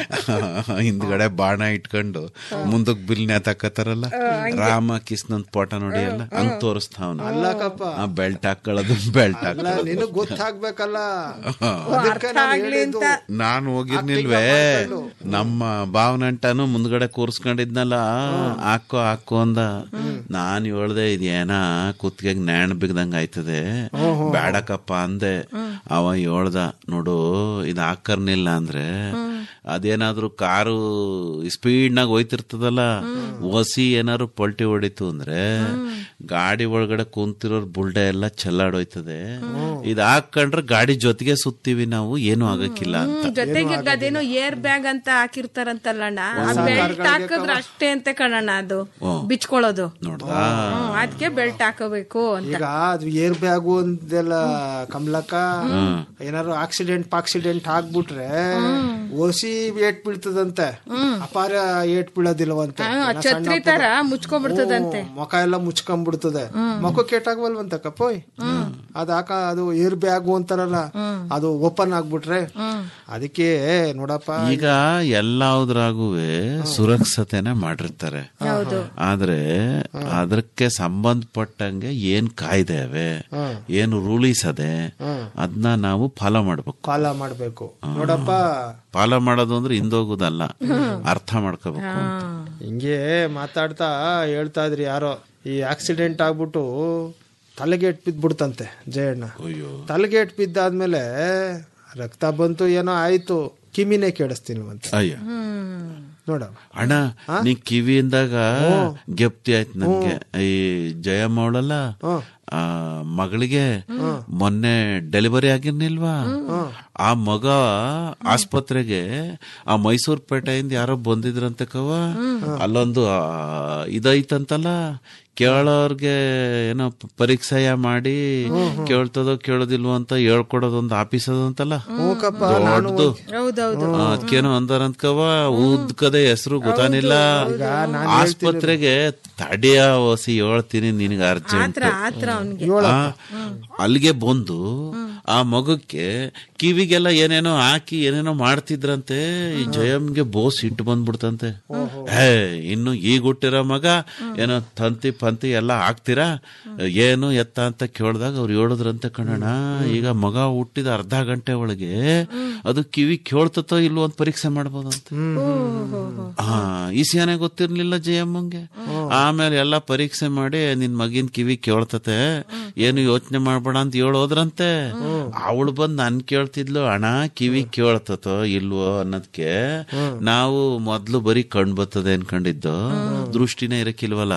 ಹಿಂದ್ಗಡೆ ಬಾಣ ಇಟ್ಕೊಂಡು ಮುಂದಕ್ ಬಿಲ್ ನೇತಾಕತ್ತಾರಲ್ಲ ರಾಮ ಕಿಸ್ನಂದ್ ಫೋಟೋ ನೋಡಿ ಅಲ್ಲ ಹಂಗ್ ತೋರಿಸ್ತಾವನ ಅಲ್ಲಕಪ್ಪ ಬೆಲ್ಟ್ ಹಾಕೊಳ್ಳೋದು ಬೆಲ್ಟ್ ಅಲ್ಲ ಹಾಕೊಳ್ಳೋದು ನಿನಗ್ ಗೊತ್ತಾಗ್ಬೇಕಲ್ಲ ಅರ್ಥ ಆಗ್ಲಿ ಅಂತ ನಾನು ಹೋಗಿರ್ನಿಲ್ವೇ ನಮ್ಮ ಭಾವನಂಟನು ಮುಂದ್ಗಡೆ ಕೂರ್ಸ್ಕೊಂಡಿದ್ನಲ್ಲ ಹಾಕೋ ಹಾಕೋ ಅಂದ ನಾನ್ ಹೇಳ್ದೆ ಇದೇನ ಕುತ್ತಿಗೆ ನ್ಯಾಣ ಬಿಗ್ದಂಗ ಆಯ್ತದೆ ಬೇಡಕಪ್ಪ ಅಂದೆ ಅವ ಹೇಳ್ದ ನೋಡು ಇದು ಹಾಕರ್ನಿಲ್ಲ ಅಂದ್ರೆ ಅದೇನಾದ್ರೂ ಕಾರು ಸ್ಪೀಡ್ನಾಗ ಹೋಯ್ತಿರ್ತದಲ್ಲ ಒಸಿ ಏನಾದ್ರು ಪಲ್ಟಿ ಹೊಡಿತು ಅಂದ್ರೆ ಗಾಡಿ ಒಳಗಡೆ ಕುಂತಿರೋರ್ ಬುಲ್ಡೆ ಎಲ್ಲ ಚೆಲ್ಲಾಡೋಯ್ತದೆ ಇದ್ ಹಾಕೊಂಡ್ರೆ ಗಾಡಿ ಜೊತೆಗೆ ಸುತ್ತೀವಿ ನಾವು ಏನು ಆಗಕ್ಕಿಲ್ಲ ಅಂತ ಜೊತೆಗೆ ಅದೇನೋ ಏರ್ ಬ್ಯಾಗ್ ಅಂತ ಹಾಕಿರ್ತಾರಂತಲ್ಲಣ್ಣ ಬೆಲ್ಟ್ ಹಾಕಿದ್ರೆ ಅಷ್ಟೇ ಅಂತ ಕಣಣ್ಣ ಅದು ಬಿಚ್ಕೊಳ್ಳೋದು ನೋಡ್ದಾ ಅದಕ್ಕೆ ಬೆಲ್ಟ್ ಹಾಕೋಬೇಕು ಅಂತ ಈಗ ಅದು ಏರ್ ಬ್ಯಾಗು ಅಂತೆಲ್ಲ ಕಮಲಕ್ಕ ಏನಾದ್ರು ಆಕ್ಸಿಡೆಂಟ್ ಪಾಕ್ಸಿಡೆಂಟ್ ಆಗ್ಬಿಟ್ರೆ ಓಸಿ ಏಟ್ ಬೀಳ್ತದಂತೆ ಅಪಾರ ಏಟ್ ಬೀಳೋದಿಲ್ವಂತೆ ಹ್ಮ್, ಏನೋ ಸಣ್ಣ ಛತ್ರಿ ತರ ಮುಚ್ಕೊಂಡ್ಬಿಡ್ತದಂತೆ ಹ್ಮ್, ಮುಖ ಎಲ್ಲ ಮುಚ್ಕೊಂಡ್ಬಿಡ್ತದೆ ಮುಖ ಕೆಟ್ಟಾಗ್ವಲ್ವಂತ ಕಪ್ಪೋಯ್ ಅದ್ ಹಾಕ ಅದು ಏರ್ ಬ್ಯಾಗು ಅಂತಾರಲ್ಲ ಅದು ಓಪನ್ ಆಗ್ಬಿಟ್ರೆ ಅದಕ್ಕೆ ನೋಡಪ್ಪ ಈಗ ಎಲ್ಲಾದ್ರಾಗುವೆ ಸುರಕ್ಷತೆನ ಮಾಡಿರ್ತಾರೆ ಆದ್ರೆ ಅದಕ್ಕೆ ಸಂಬಂಧಪಟ್ಟಂಗೆ ಏನ್ ಕಾಯ್ದೆ ಅವೆ ಏನು ರೂಲೀಸ್ ಅದೆ ಅದನ್ನ ನಾವು ಫಾಲೋ ಮಾಡ್ಬೇಕು ಕಾಲ ಮಾಡ್ಬೇಕು ನೋಡಪ್ಪ ಫಾಲೋ ಮಾಡೋದು ಅಂದ್ರೆ ಹಿಂದೋಗುದಲ್ಲ ಅರ್ಥ ಮಾಡ್ಕೋಬೇಕು ಹಿಂಗೆ ಮಾತಾಡ್ತಾ ಹೇಳ್ತಾ ಇದ್ರಿ ಯಾರೋ ಈ ಆಕ್ಸಿಡೆಂಟ್ ಆಗ್ಬಿಟ್ಟು ತಲೆಗೆ ಎಟ್ ಬಿದ್ಬಿಡ್ತಂತೆ ಜಯಣ್ಣ ತಲೆಗೆ ಎಟ್ ಬಿದ್ದಾದ್ಮೇಲೆ ರಕ್ತ ಬಂತು ಏನೋ ಆಯ್ತು ಕಿಮಿನೇ ಕೇಳಿಸ್ತೀನಿವಂತೆ ಅಯ್ಯ ನೋಡ ಅಣ್ಣ ನೀ ಕಿವಿಯಿಂದಾಗ ಗೆಪ್ತಿ ಆಯ್ತು ನನ್ಗೆ ಈ ಜಯಮ್ಮ ಅವಳಲ್ಲ ಆ ಮಗಳಿಗೆ ಮೊನ್ನೆ ಡೆಲಿವರಿ ಆಗಿರ್ನಿಲ್ವಾ ಆ ಮಗ ಆಸ್ಪತ್ರೆಗೆ ಆ ಮೈಸೂರ್ ಪೇಟೆಯಿಂದ ಯಾರೋ ಬಂದಿದ್ರಂತೆ ಕವ ಅಲ್ಲೊಂದು ಆ, ಇದೈತಂತಲ್ಲ ಕೇಳೋರ್ಗೆ ಏನೋ ಪ- ಪರೀಕ್ಷೆಯ ಮಾಡಿ ಕೇಳ್ತದೋ ಕೇಳೋದಿಲ್ವೋ ಅಂತ ಹೇಳ್ಕೊಡೋದೊಂದು ಆಫೀಸ್ ಅದಂತಲ್ಲ ದೊಡ್ಡದು ಹೌದೌದು ಅದಕ್ಕೇನೋ ಅಂದಾರಂತ್ಕವ ಉದ್ಕದೆ ಹೆಸರು ಗೊತ್ತಾನಿಲ್ಲ ಆಸ್ಪತ್ರೆಗೆ ತಡೆಯ ಓಸಿ ಹೇಳ್ತೀನಿ ನಿನಗೆ ಅರ್ಜೆಂಟ್ ಆತ್ರ ಆತ್ರ ಅವನ್ಗೆ ಆ, ಅಲ್ಲಿಗೆ ಬಂದು ಆ ಮಗಕ್ಕೆ ಕಿವಿಗೆಲ್ಲ ಏನೇನೋ ಹಾಕಿ ಏನೇನೋ ಮಾಡ್ತಿದ್ರಂತೆ ಈ ಜಯಮ್ಗೆ ಬೋಸ್ ಇಟ್ಟು ಬಂದ್ಬಿಡ್ತಂತೆ ಹೇ ಇನ್ನು ಈಗ ಹುಟ್ಟಿರೋ ಮಗ ಏನೋ ತಂತಿ ಪಂತಿ ಎಲ್ಲ ಹಾಕ್ತೀರಾ ಏನು ಎತ್ತ ಅಂತ ಕೇಳ್ದಾಗ ಅವ್ರು ಹೇಳಿದ್ರಂತೆ ಕಣಣ್ಣ ಈಗ ಮಗ ಹುಟ್ಟಿದ ಅರ್ಧ ಗಂಟೆ ಒಳಗೆ ಅದು ಕಿವಿ ಕೇಳ್ತತೋ ಇಲ್ವೋ ಅಂತ ಪರೀಕ್ಷೆ ಮಾಡ್ಬೋದಂತೆ ಹಾ ಈಸಿಯಾನೆ ಗೊತ್ತಿರ್ಲಿಲ್ಲ ಜಯಮ್ಮಂಗೆ ಆಮೇಲೆ ಎಲ್ಲ ಪರೀಕ್ಷೆ ಮಾಡಿ ನಿನ್ ಮಗಿನ ಕಿವಿ ಕೇಳ್ತತೆ ಏನು ಯೋಚನೆ ಮಾಡ್ಬೇಡ ಅಂತ ಹೇಳೋದ್ರಂತೆ ಅವಳು ಬಂದ್ ನನ್ ಕೇಳ್ತಿದ್ಲು ಅಣ್ಣ ಕಿವಿ ಕೇಳ್ತತೋ ಇಲ್ವೋ ಅನ್ನೋದಕ್ಕೆ ನಾವು ಮೊದ್ಲು ಬರೀ ಕಣ್ ಬರ್ತದೆ ಅನ್ಕೊಂಡಿದ್ದು ದೃಷ್ಟಿನೇ ಇರಕ್ಕಿಲ್ವಲ್ಲ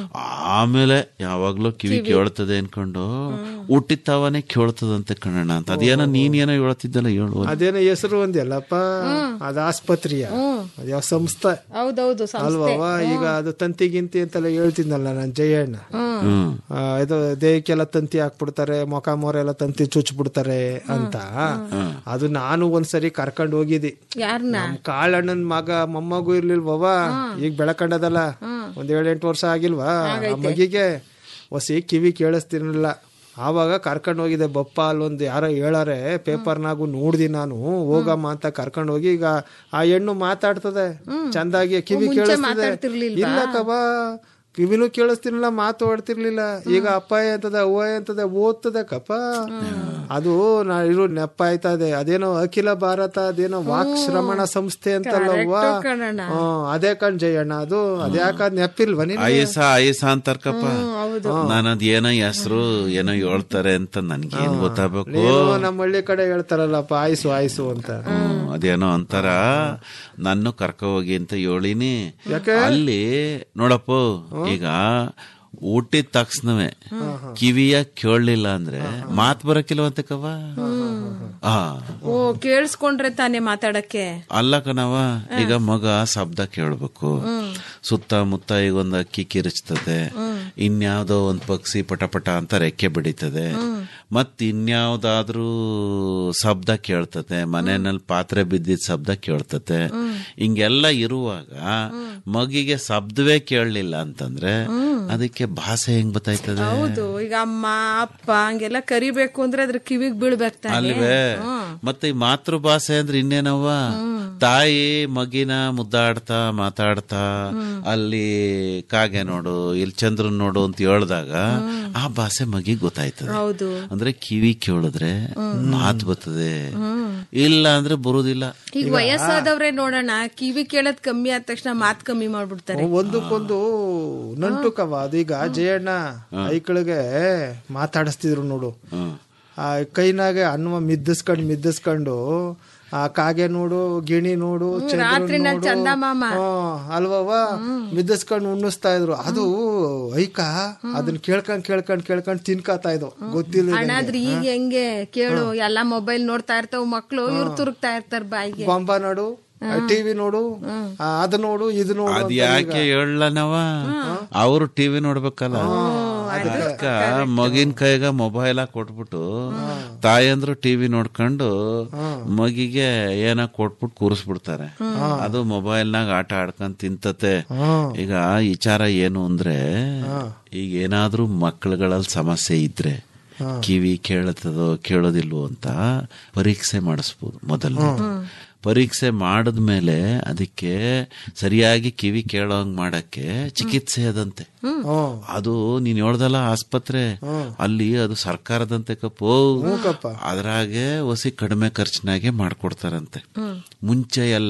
ಆಮೇಲೆ ಯಾವಾಗ್ಲೂ ಕಿವಿ ಕೇಳ್ತದೆ ಅನ್ಕೊಂಡು ಹುಟ್ಟಿತ್ತವನೇ ಕೇಳ್ತದಂತೆ ಕಣಣ್ಣ ಅಂತ ಅದೇನೋ ನೀನೇನೋ ಹೇಳ್ತಿದ್ದಲ್ಲ ಹೇಳುವ ಅದೇನೋ ಹೆಸರು ಒಂದಲ್ಲಪ್ಪ ಅದ ಆಸ್ಪತ್ರೆಯ ಅದ್ಯಾವ ಸಂಸ್ಥೆ ಹೌದೌದು ಸಂಸ್ಥೆ ಅಲ್ವಾ ಈಗ ಅದು ತಂತಿ ಗಿಂತಿ ಅಂತೆಲ್ಲ ಹೇಳ್ತಿದ್ನಲ್ಲ ನಾನ್ ಜಯಣ್ಣ ಹ್ಮ್ ಆ, ಇದು ದೇಹಕ್ಕೆಲ್ಲ ತಂತಿ ಹಾಕ್ಬಿಡ್ತಾರೆ ಮೊಕ ಮೊರೆಲ್ಲ ತಂತಿ ಚುಚ್ಬಿಡ್ತಾರೆ ಅಂತ ಅದು ನಾನು ಒಂದ್ಸರಿ ಕರ್ಕೊಂಡ್ ಹೋಗಿದ್ದಿ ಯಾರನ್ನ ನಮ್ ಕಾಳಣ್ಣನ್ ಮಗ ಮೊಮ್ಮಗು ಇರ್ಲಿಲ್ವವ ಈಗ ಬೆಳಕಂಡದಲ್ಲ ಒಂದ್ ಏಳೆಂಟು ವರ್ಷ ಆಗಿಲ್ವಾ ಆ ಮಗಿಗೆ ಹೊಸಿ ಕಿವಿ ಕೇಳಿಸ್ತಿರ್ಲಿಲ್ಲ ಆವಾಗ ಕರ್ಕೊಂಡ್ ಹೋಗಿದ್ದೆ ಬಪ್ಪ ಅಲ್ಲೊಂದು ಯಾರೋ ಹೇಳಾರೆ ಪೇಪರ್ನಾಗು ನೋಡ್ದಿ ನಾನು ಹೋಗಮ್ಮ ಅಂತ ಕರ್ಕೊಂಡ್ ಹೋಗಿ ಈಗ ಆ ಹೆಣ್ಣು ಮಾತಾಡ್ತದೆ ಚಂದಾಗಿ ಕಿವಿ ಕೇಳಿಸ್ತದೆ ಮಾತಾಡ್ತಿರ್ಲಿಲ್ವಾ? ಇಲ್ಲ ಕಬ ಕಿವಿನೂ ಕೇಳಿಸ್ತಿರ್ಲಿಲ್ಲ ಮಾತು ಆಡ್ತಿರ್ಲಿಲ್ಲ ಈಗ ಅಪ್ಪ ಅಂತದ ಅವ್ವ ಅಂತದ ಓದ್ತದೆ ಕಪ್ಪ ಅದು ನಾ ಇರು ನೆಪ್ಪ ಆಯ್ತಾ ಇದೆ ಅದೇನೋ ಅಖಿಲ ಭಾರತ ಅದೇನೋ ವಾಕ್ ಶ್ರಮಣ ಸಂಸ್ಥೆ ಅಂತಲ್ಲವ್ವ Correct ಕಣಣ್ಣ. ಹ್ಮ್, ಅದೇ ಕಣ್ ಜಯಣ್ಣ ಅದು ಅದ್ಯಾಕ ಅದ್ ನೆಪ್ಪಿಲ್ವ ನೀನು ಆಯಸ ಆಯಸ ಅಂತಾರ್ಕಪ್ಪ ನಾನು ಅದ್ ಏನೋ ಹೆಸರು ಏನೋ ಹೇಳ್ತಾರೆ ಅಂತ ನನ್ಗೇನ್ ಗೊತ್ತಾಗ್ಬೇಕು ನೀನು ನಮ್ಮ ಹಳ್ಳಿ ಕಡೆ ಹೇಳ್ತಾರಲ್ಲಪ್ಪ ಆಯ್ಸು ಆಯ್ಸು ಅಂತ ಹ್ಮ್, ಅದೇನೋ ಅಂತಾರ ನನ್ನ ಕರ್ಕ ಹೋಗಿ ಅಂತ ಹೇಳಿನಿ ಅಲ್ಲಿ ನೋಡಪ್ಪ ಈಗ ಹುಟ್ಟಿದ ತಕ್ಷಣವೇ ಕಿವಿಯ ಕೇಳಲಿಲ್ಲ ಅಂದ್ರೆ ಮಾತ್ ಬರಕಿಲ್ವಂತೆ ಕವ ಆ ಓ ಕೇಳಿಸ್ಕೊಂಡ್ರೆ ತಾನೇ ಮಾತಾಡಕ್ಕೆ ಅಲ್ಲ ಕಣವ ಈಗ ಮಗ ಶಬ್ದ ಕೇಳ್ಬೇಕು ಸುತ್ತಮುತ್ತ ಈಗ ಒಂದು ಅಕ್ಕಿ ಕಿರಿಚ್ತದೆ ಇನ್ಯಾವುದೋ ಒಂದು ಪಕ್ಷಿ ಪಟಪಟ ಅಂತ ರೆಕ್ಕೆ ಬಿಡಿತದೆ ಮತ್ ಇನ್ಯಾವ್ದಾದ್ರೂ ಶಬ್ದ ಕೇಳ್ತತೆ ಮನೆಯಲ್ಲಿ ಪಾತ್ರೆ ಬಿದ್ದಿದ್ ಶಬ್ದ ಕೇಳ್ತತೆ ಹಿಂಗೆಲ್ಲ ಇರುವಾಗ ಮಗಿಗೆ ಶಬ್ದವೇ ಕೇಳಲಿಲ್ಲ ಅಂತಂದ್ರೆ ಅದಕ್ಕೆ ಭಾಷೆ ಹೆಂಗ್ ಗೊತ್ತಾಯ್ತದೆ ಹೌದು ಈಗ ಅಮ್ಮ ಅಪ್ಪ ಹಂಗೆಲ್ಲ ಕರಿಬೇಕು ಅಂದ್ರೆ ಅದ್ರ ಕಿವಿಗ್ ಬೀಳ್ಬೇಕು ತಾನೇ ಅಲ್ವೇ ಹ್ಮ್. ಮತ್ತೆ ಈ ಮಾತೃಭಾಷೆ ಅಂದ್ರೆ ಇನ್ನೇನವ್ವ ತಾಯಿ ಮಗಿನ ಮುದ್ದಾಡ್ತಾ ಮಾತಾಡ್ತಾ ಅಲ್ಲಿ ಕಾಗೆ ನೋಡು ಇಲ್ಲಿ ಚಂದ್ರನ್ ನೋಡು ಅಂತ ಹೇಳ್ದಾಗ ಆ ಭಾಷೆ ಮಗಿಗ್ ಗೊತ್ತಾಯ್ತದೆ ಹೌದು ಅಂದ್ರೆ ಕಿವಿ ಕೇಳಿದ್ರೆ ಮಾತು ಬರ್ತದೆ ಇಲ್ಲ ಅಂದ್ರೆ ಬರುದಿಲ್ಲ ಈಗ ವಯಸ್ಸಾದವ್ರೆ ನೋಡೋಣ ಕಿವಿ ಕೇಳೋದ್ ಕಮ್ಮಿ ಆದ ತಕ್ಷಣ ಮಾತ್ ಕಮ್ಮಿ ಮಾಡ್ಬಿಡ್ತಾರೆ ಒಂದಕ್ಕೊಂದು ನಂಟು ಕವ ಅದೀಗ ಜಯಣ್ಣ ಐಕಳಿಗೆ ಮಾತಾಡಿಸ್ತಿದ್ರು ನೋಡು ಆ ಕೈನಾಗೆ ಅನ್ನ ಮಿದ್ದಿಸ್ಕೊಂಡು ಮಿದ್ದಿಸ್ಕೊಂಡು ಆ ಕಾಗೆ ನೋಡು ಗಿಣಿ ನೋಡು ಚಂದ್ರನ್ ರಾತ್ರಿನಲ್ಲಿ ನೋಡು. ಚಂದಮಾಮ. ಹ್ಮ್, ಅಲ್ವವ್ವ ಮಿದ್ದಿಸ್ಕೊಂಡು ಉಣ್ಣಿಸ್ತಾ ಇದ್ರು ಅದು ಐಕ ಅದನ್ನ ಕೇಳ್ಕೊಂಡ್ ಕೇಳ್ಕೊಂಡ್ ಕೇಳ್ಕೊಂಡ್ ತಿನ್ಕಾತಾ ಇದ್ವು ಗೊತ್ತಿಲ್ಲ ಅಣ್ಣಾದ್ರಿ ಈಗ ಹೆಂಗೆ ಕೇಳು ಎಲ್ಲಾ ಮೊಬೈಲ್ ನೋಡ್ತಾ ಇರ್ತಾವ ಮಕ್ಳು ಇವ್ರು ತುರುಕ್ತಾ ಇರ್ತಾರ ಬಾಯಿಗೆ ಗೊಂಬ ನೋಡು ಟಿವಿ ನೋಡು ಆ, ಅದು ನೋಡು ಇದು ನೋಡು ಅದ್ ಅಂತ ಯಾಕೆ ಹೇಳನವ ಅವರು ಟಿವಿ ನೋಡ್ಬೇಕಲ್ಲ ಅದಕ್ಕ ಮಗಿನ ಕೈಗ ಮೊಬೈಲ್ ಕೊಟ್ಬಿಟ್ಟು ತಾಯಂದ್ರು ಟಿವಿ ನೋಡ್ಕೊಂಡು ಮಗಿಗೆ ಏನ ಕೊಟ್ಬಿಟ್ಟು ಕೂರಿಸ್ಬಿಡ್ತಾರೆ ಅದು ಮೊಬೈಲ್ನಾಗ ಆಟ ಆಡ್ಕೊಂಡ್ ತಿಂತತೆ ಈಗ ವಿಚಾರ ಏನು ಅಂದ್ರೆ ಈಗ ಏನಾದ್ರೂ ಮಕ್ಳುಗಳಲ್ಲಿ ಸಮಸ್ಯೆ ಇದ್ರೆ ಕಿವಿ ಕೇಳುತ್ತದೋ ಕೇಳೋದಿಲ್ವೋ ಅಂತ ಪರೀಕ್ಷೆ ಮಾಡಿಸ್ಬೋದು ಮೊದಲು ಪರೀಕ್ಷೆ ಮಾಡಿದ್ಮೇಲೆ ಅದಕ್ಕೆ ಸರಿಯಾಗಿ ಕಿವಿ ಕೇಳೋಂಗ್ ಮಾಡಕ್ಕೆ ಚಿಕಿತ್ಸೆ ಅದಂತೆ ಅದು ನೀನ್ ಹೇಳ್ದಲ್ಲ ಆಸ್ಪತ್ರೆ ಅಲ್ಲಿ ಅದು ಸರ್ಕಾರದಂತೆ ಕಪ್ಪು ಅದ್ರಾಗೆ ಒಸಿ ಕಡಿಮೆ ಖರ್ಚಿನಾಗೆ ಮಾಡ್ಕೊಡ್ತಾರಂತೆ ಮುಂಚೆ ಎಲ್ಲ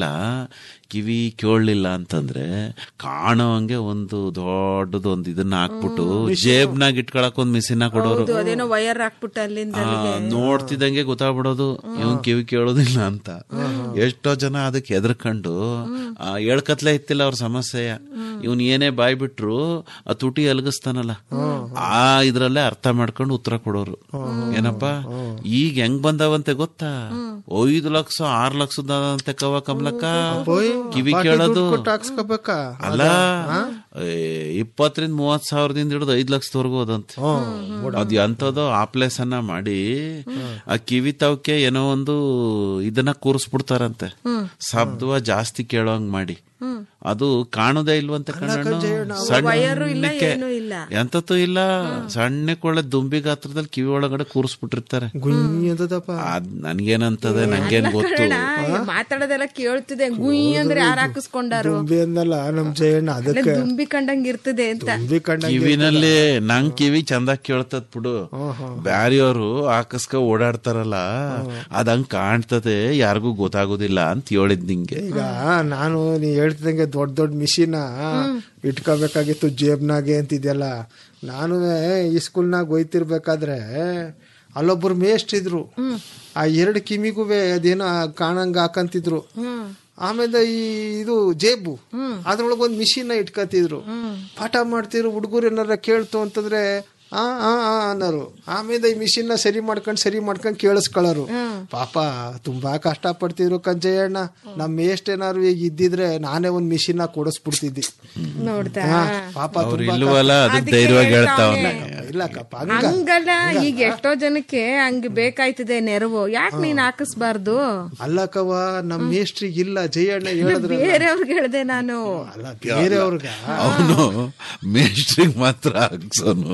ಕಿವಿ ಕೇಳಲಿಲ್ಲ ಅಂತಂದ್ರೆ ಕಾಣೋ ಹಂಗೆ ಒಂದು ದೊಡ್ಡದು ಒಂದು ಇದನ್ನ ಹಾಕ್ಬಿಟ್ಟು ಜೇಬ್ನಾಗ ಇಟ್ಕೊಳಕ್ ಒಂದ್ ಮಿಸಿನ ಕೊಡೋರು ಹೌದು ಅದೇನೋ ವಯರ್ ಹಾಕ್ಬಿಟ್ಟು ಅಲ್ಲಿಂದ ಆ, ನೋಡ್ತಿದ್ದಂಗೆ ಗೊತ್ತಾಗ್ಬಿಡೋದು ಇವನ್ ಕಿವಿ ಕೇಳೋದಿಲ್ಲ ಅಂತ ಎಷ್ಟೋ ಜನ ಅದಕ್ಕೆ ಎದ್ರಕೊಂಡು ಆ, ಹೇಳ್ಕತ್ಲೇ ಇತ್ತಿಲ್ಲ ಅವ್ರ ಸಮಸ್ಯೆಯ ಇವನ್ ಏನೇ ಬಾಯ್ ಬಿಟ್ರು ಆ ತುಟಿ ಅಲಗಿಸ್ತಾನಲ್ಲ ಆ ಇದ್ರಲ್ಲೇ ಅರ್ಥ ಮಾಡ್ಕೊಂಡು ಉತ್ತರ ಕೊಡೋರು ಏನಪ್ಪಾ ಈಗ ಹೆಂಗ್ ಬಂದವಂತೆ ಗೊತ್ತಾ ಐದು ಲಕ್ಷ ಆರ್ ಲಕ್ಷದಂತೆ ಕವ ಕಮಲಕ್ಕ ಕಿವಿ ಕೇಳೋದು ಕೊಟ್ಟು ಹಾಕ್ಸ್ಕೋಬೇಕಾ ಅಲ್ಲ ಏ, ಇಪ್ಪತ್ತರಿಂದ ಮೂವತ್ ಸಾವಿರದಿಂದ ಹಿಡಿದು ಐದ್ ಲಕ್ಷದವರೆಗೂ ಅದಂತೆ ಅದು ಎಂತದೋ ಆಪ್ಲೇಸನ್ನ ಮಾಡಿ ಆ ಕಿವಿ ತವಕ್ಕೆ ಏನೋ ಒಂದು ಇದನ್ನ ಕೂರಿಸ್ಬಿಡ್ತಾರಂತೆ ಶಬ್ದವ ಜಾಸ್ತಿ ಕೇಳೋಂಗ್ ಮಾಡಿ ಅದು ಕಾಣುದೇ ಇಲ್ವಂತೆ ಕಣ್ಣು ಸಣ್ಣಕ್ಕೆ ಎಂತದ್ದು ಇಲ್ಲ ಸಣ್ಣ ಕೊಳ್ಳೆ ದುಂಬಿ ಗಾತ್ರದಲ್ಲಿ ಕಿವಿ ಒಳಗಡೆ ಕೂರಿಸ್ಬಿಟ್ಟಿರ್ತಾರೆ ಗುಂಯಿ ಅಂತದಪ್ಪ ಅದ್ ನನ್ಗೇನಂತದೆ ನಂಗೇನ್ ಗೊತ್ತು ಕಣ, ಈ ಮಾತಾಡೋದೆಲ್ಲ ಕೇಳ್ತಿದೆ ಗುಯ್ ಅಂದ್ರೆ ಯಾರು ಹಾಕಿಸ್ಕೊಂಡಾರು ದುಂಬಿ ಅಂದಲ್ಲ ನಮ್ ಜಯಣ್ಣ ಅಲ್ಲ, ಅದಕ್ಕೆ ದುಂಬಿ ಕಂಡಂಗ್ ಇರ್ತದೆ ಅಂತ ದುಂಬಿ ಕಂಡಂಗೆ ಕಿವಿನಲ್ಲಿ ನಂಗ್ ಕಿವಿ ಚಂದ ಕೇಳ್ತದ್ ಬಿಡು ಬ್ಯಾರಿಯವರು ಹಾಕಸ್ಕ ಓಡಾಡ್ತಾರಲ್ಲ ಅದ್ ಹಂಗ್ ಕಾಣ್ತದೆ ಯಾರಿಗೂ ಗೊತ್ತಾಗೋದಿಲ್ಲ ಅಂತ ಹೇಳಿದ್ ನಿಂಗೆ ಈಗ ನಾನು ನೀ ಹೇಳ್ತಿದಂಗೆ ದೊಡ್ಡ ದೊಡ್ಡ ಮಿಷಿನ ಇಟ್ಕೋಬೇಕಾಗಿತ್ತು ಜೇಬ್ನಾಗೆ ಅಂತಿದ್ಯಲ್ಲ ನಾನು ಈ ಸ್ಕೂಲ್ನಾಗ ಹೋಯ್ತಿರ್ಬೇಕಾದ್ರೆ ಅಲ್ಲೊಬ್ರು ಮೇಷ್ಟಿದ್ರು ಆ ಎರಡು ಕಿಮಿಗೂ ಅದೇನೋ ಕಾಣಂಗ ಹಾಕಂತಿದ್ರು ಆಮೇಲೆ ಈ ಇದು ಜೇಬು ಅದ್ರೊಳಗೆ ಒಂದು ಮಿಷಿನ್ ಇಟ್ಕತಿದ್ರು ಪಾಠ ಮಾಡ್ತಿದ್ರು ಹುಡುಗರು ಏನಾರ ಕೇಳ್ತು ಅಂತಂದ್ರೆ ಆ ಆ ಆ ಅನ್ನೋರು ಆಮೇಲೆ ಈ ಮಿಷಿನ್ ಸರಿ ಮಾಡ್ಕೊಂಡ್ ಸರಿ ಮಾಡ್ಕೊಂಡ್ ಕೇಳಿಸ್ಕೊಳ್ಳೋರು ಪಾಪ ತುಂಬಾ ಕಷ್ಟ ಪಡ್ತಿದ್ರು ಕಂಜಯ್ಯಣ್ಣ ನಮ್ಮ ಎಷ್ಟೇನಾರು ಈಗ ಇದ್ದಿದ್ರೆ ನಾನೇ ಒಂದ್ ಮಿಷಿನ್ ಕೊಡಿಸ್ಬಿಡ್ತಿದ್ದಿ ನೋಡ್ತಾ ಹಾ, ಪಾಪ ಅವ್ರು ತುಂಬಾ ಇಲ್ವಲ್ಲ ಅದಕ್ಕೆ ಅದಕ್ಕೆ ಧೈರ್ಯವಾಗಿ ಹೇಳ್ತಾವ್ನೆ. ಹೇಳ್ತಾವನೆ ಇಲ್ಲಕ್ಕಪ್ಪ ಹಂಗ ಹಂಗಲ್ಲ ಈಗ ಎಷ್ಟೋ ಜನಕ್ಕೆ ಹಂಗ್ ಬೇಕಾಯ್ತದೆ ನೆರವು ಯಾಕೆ ನೀನ್ ಹಾಕಿಸ್ಬಾರ್ದು ಅಲ್ಲಕ್ಕವ ನಮ್ ಮೇಷ್ಟ್ರಿಗೆ ಇಲ್ಲ ಜಯಣ್ಣ ಹೇಳಿದ್ರ ಬೇರೆಯವ್ರಿಗೆ ಹೇಳ್ದೆ ನಾನು ಅಲ್ಲ ಬೇರೆಯವ್ರಿಗ ಅವನು ಮೇಸ್ಟ್ರಿಗೆ ಮಾತ್ರ ಹಾಕ್ಸೋನು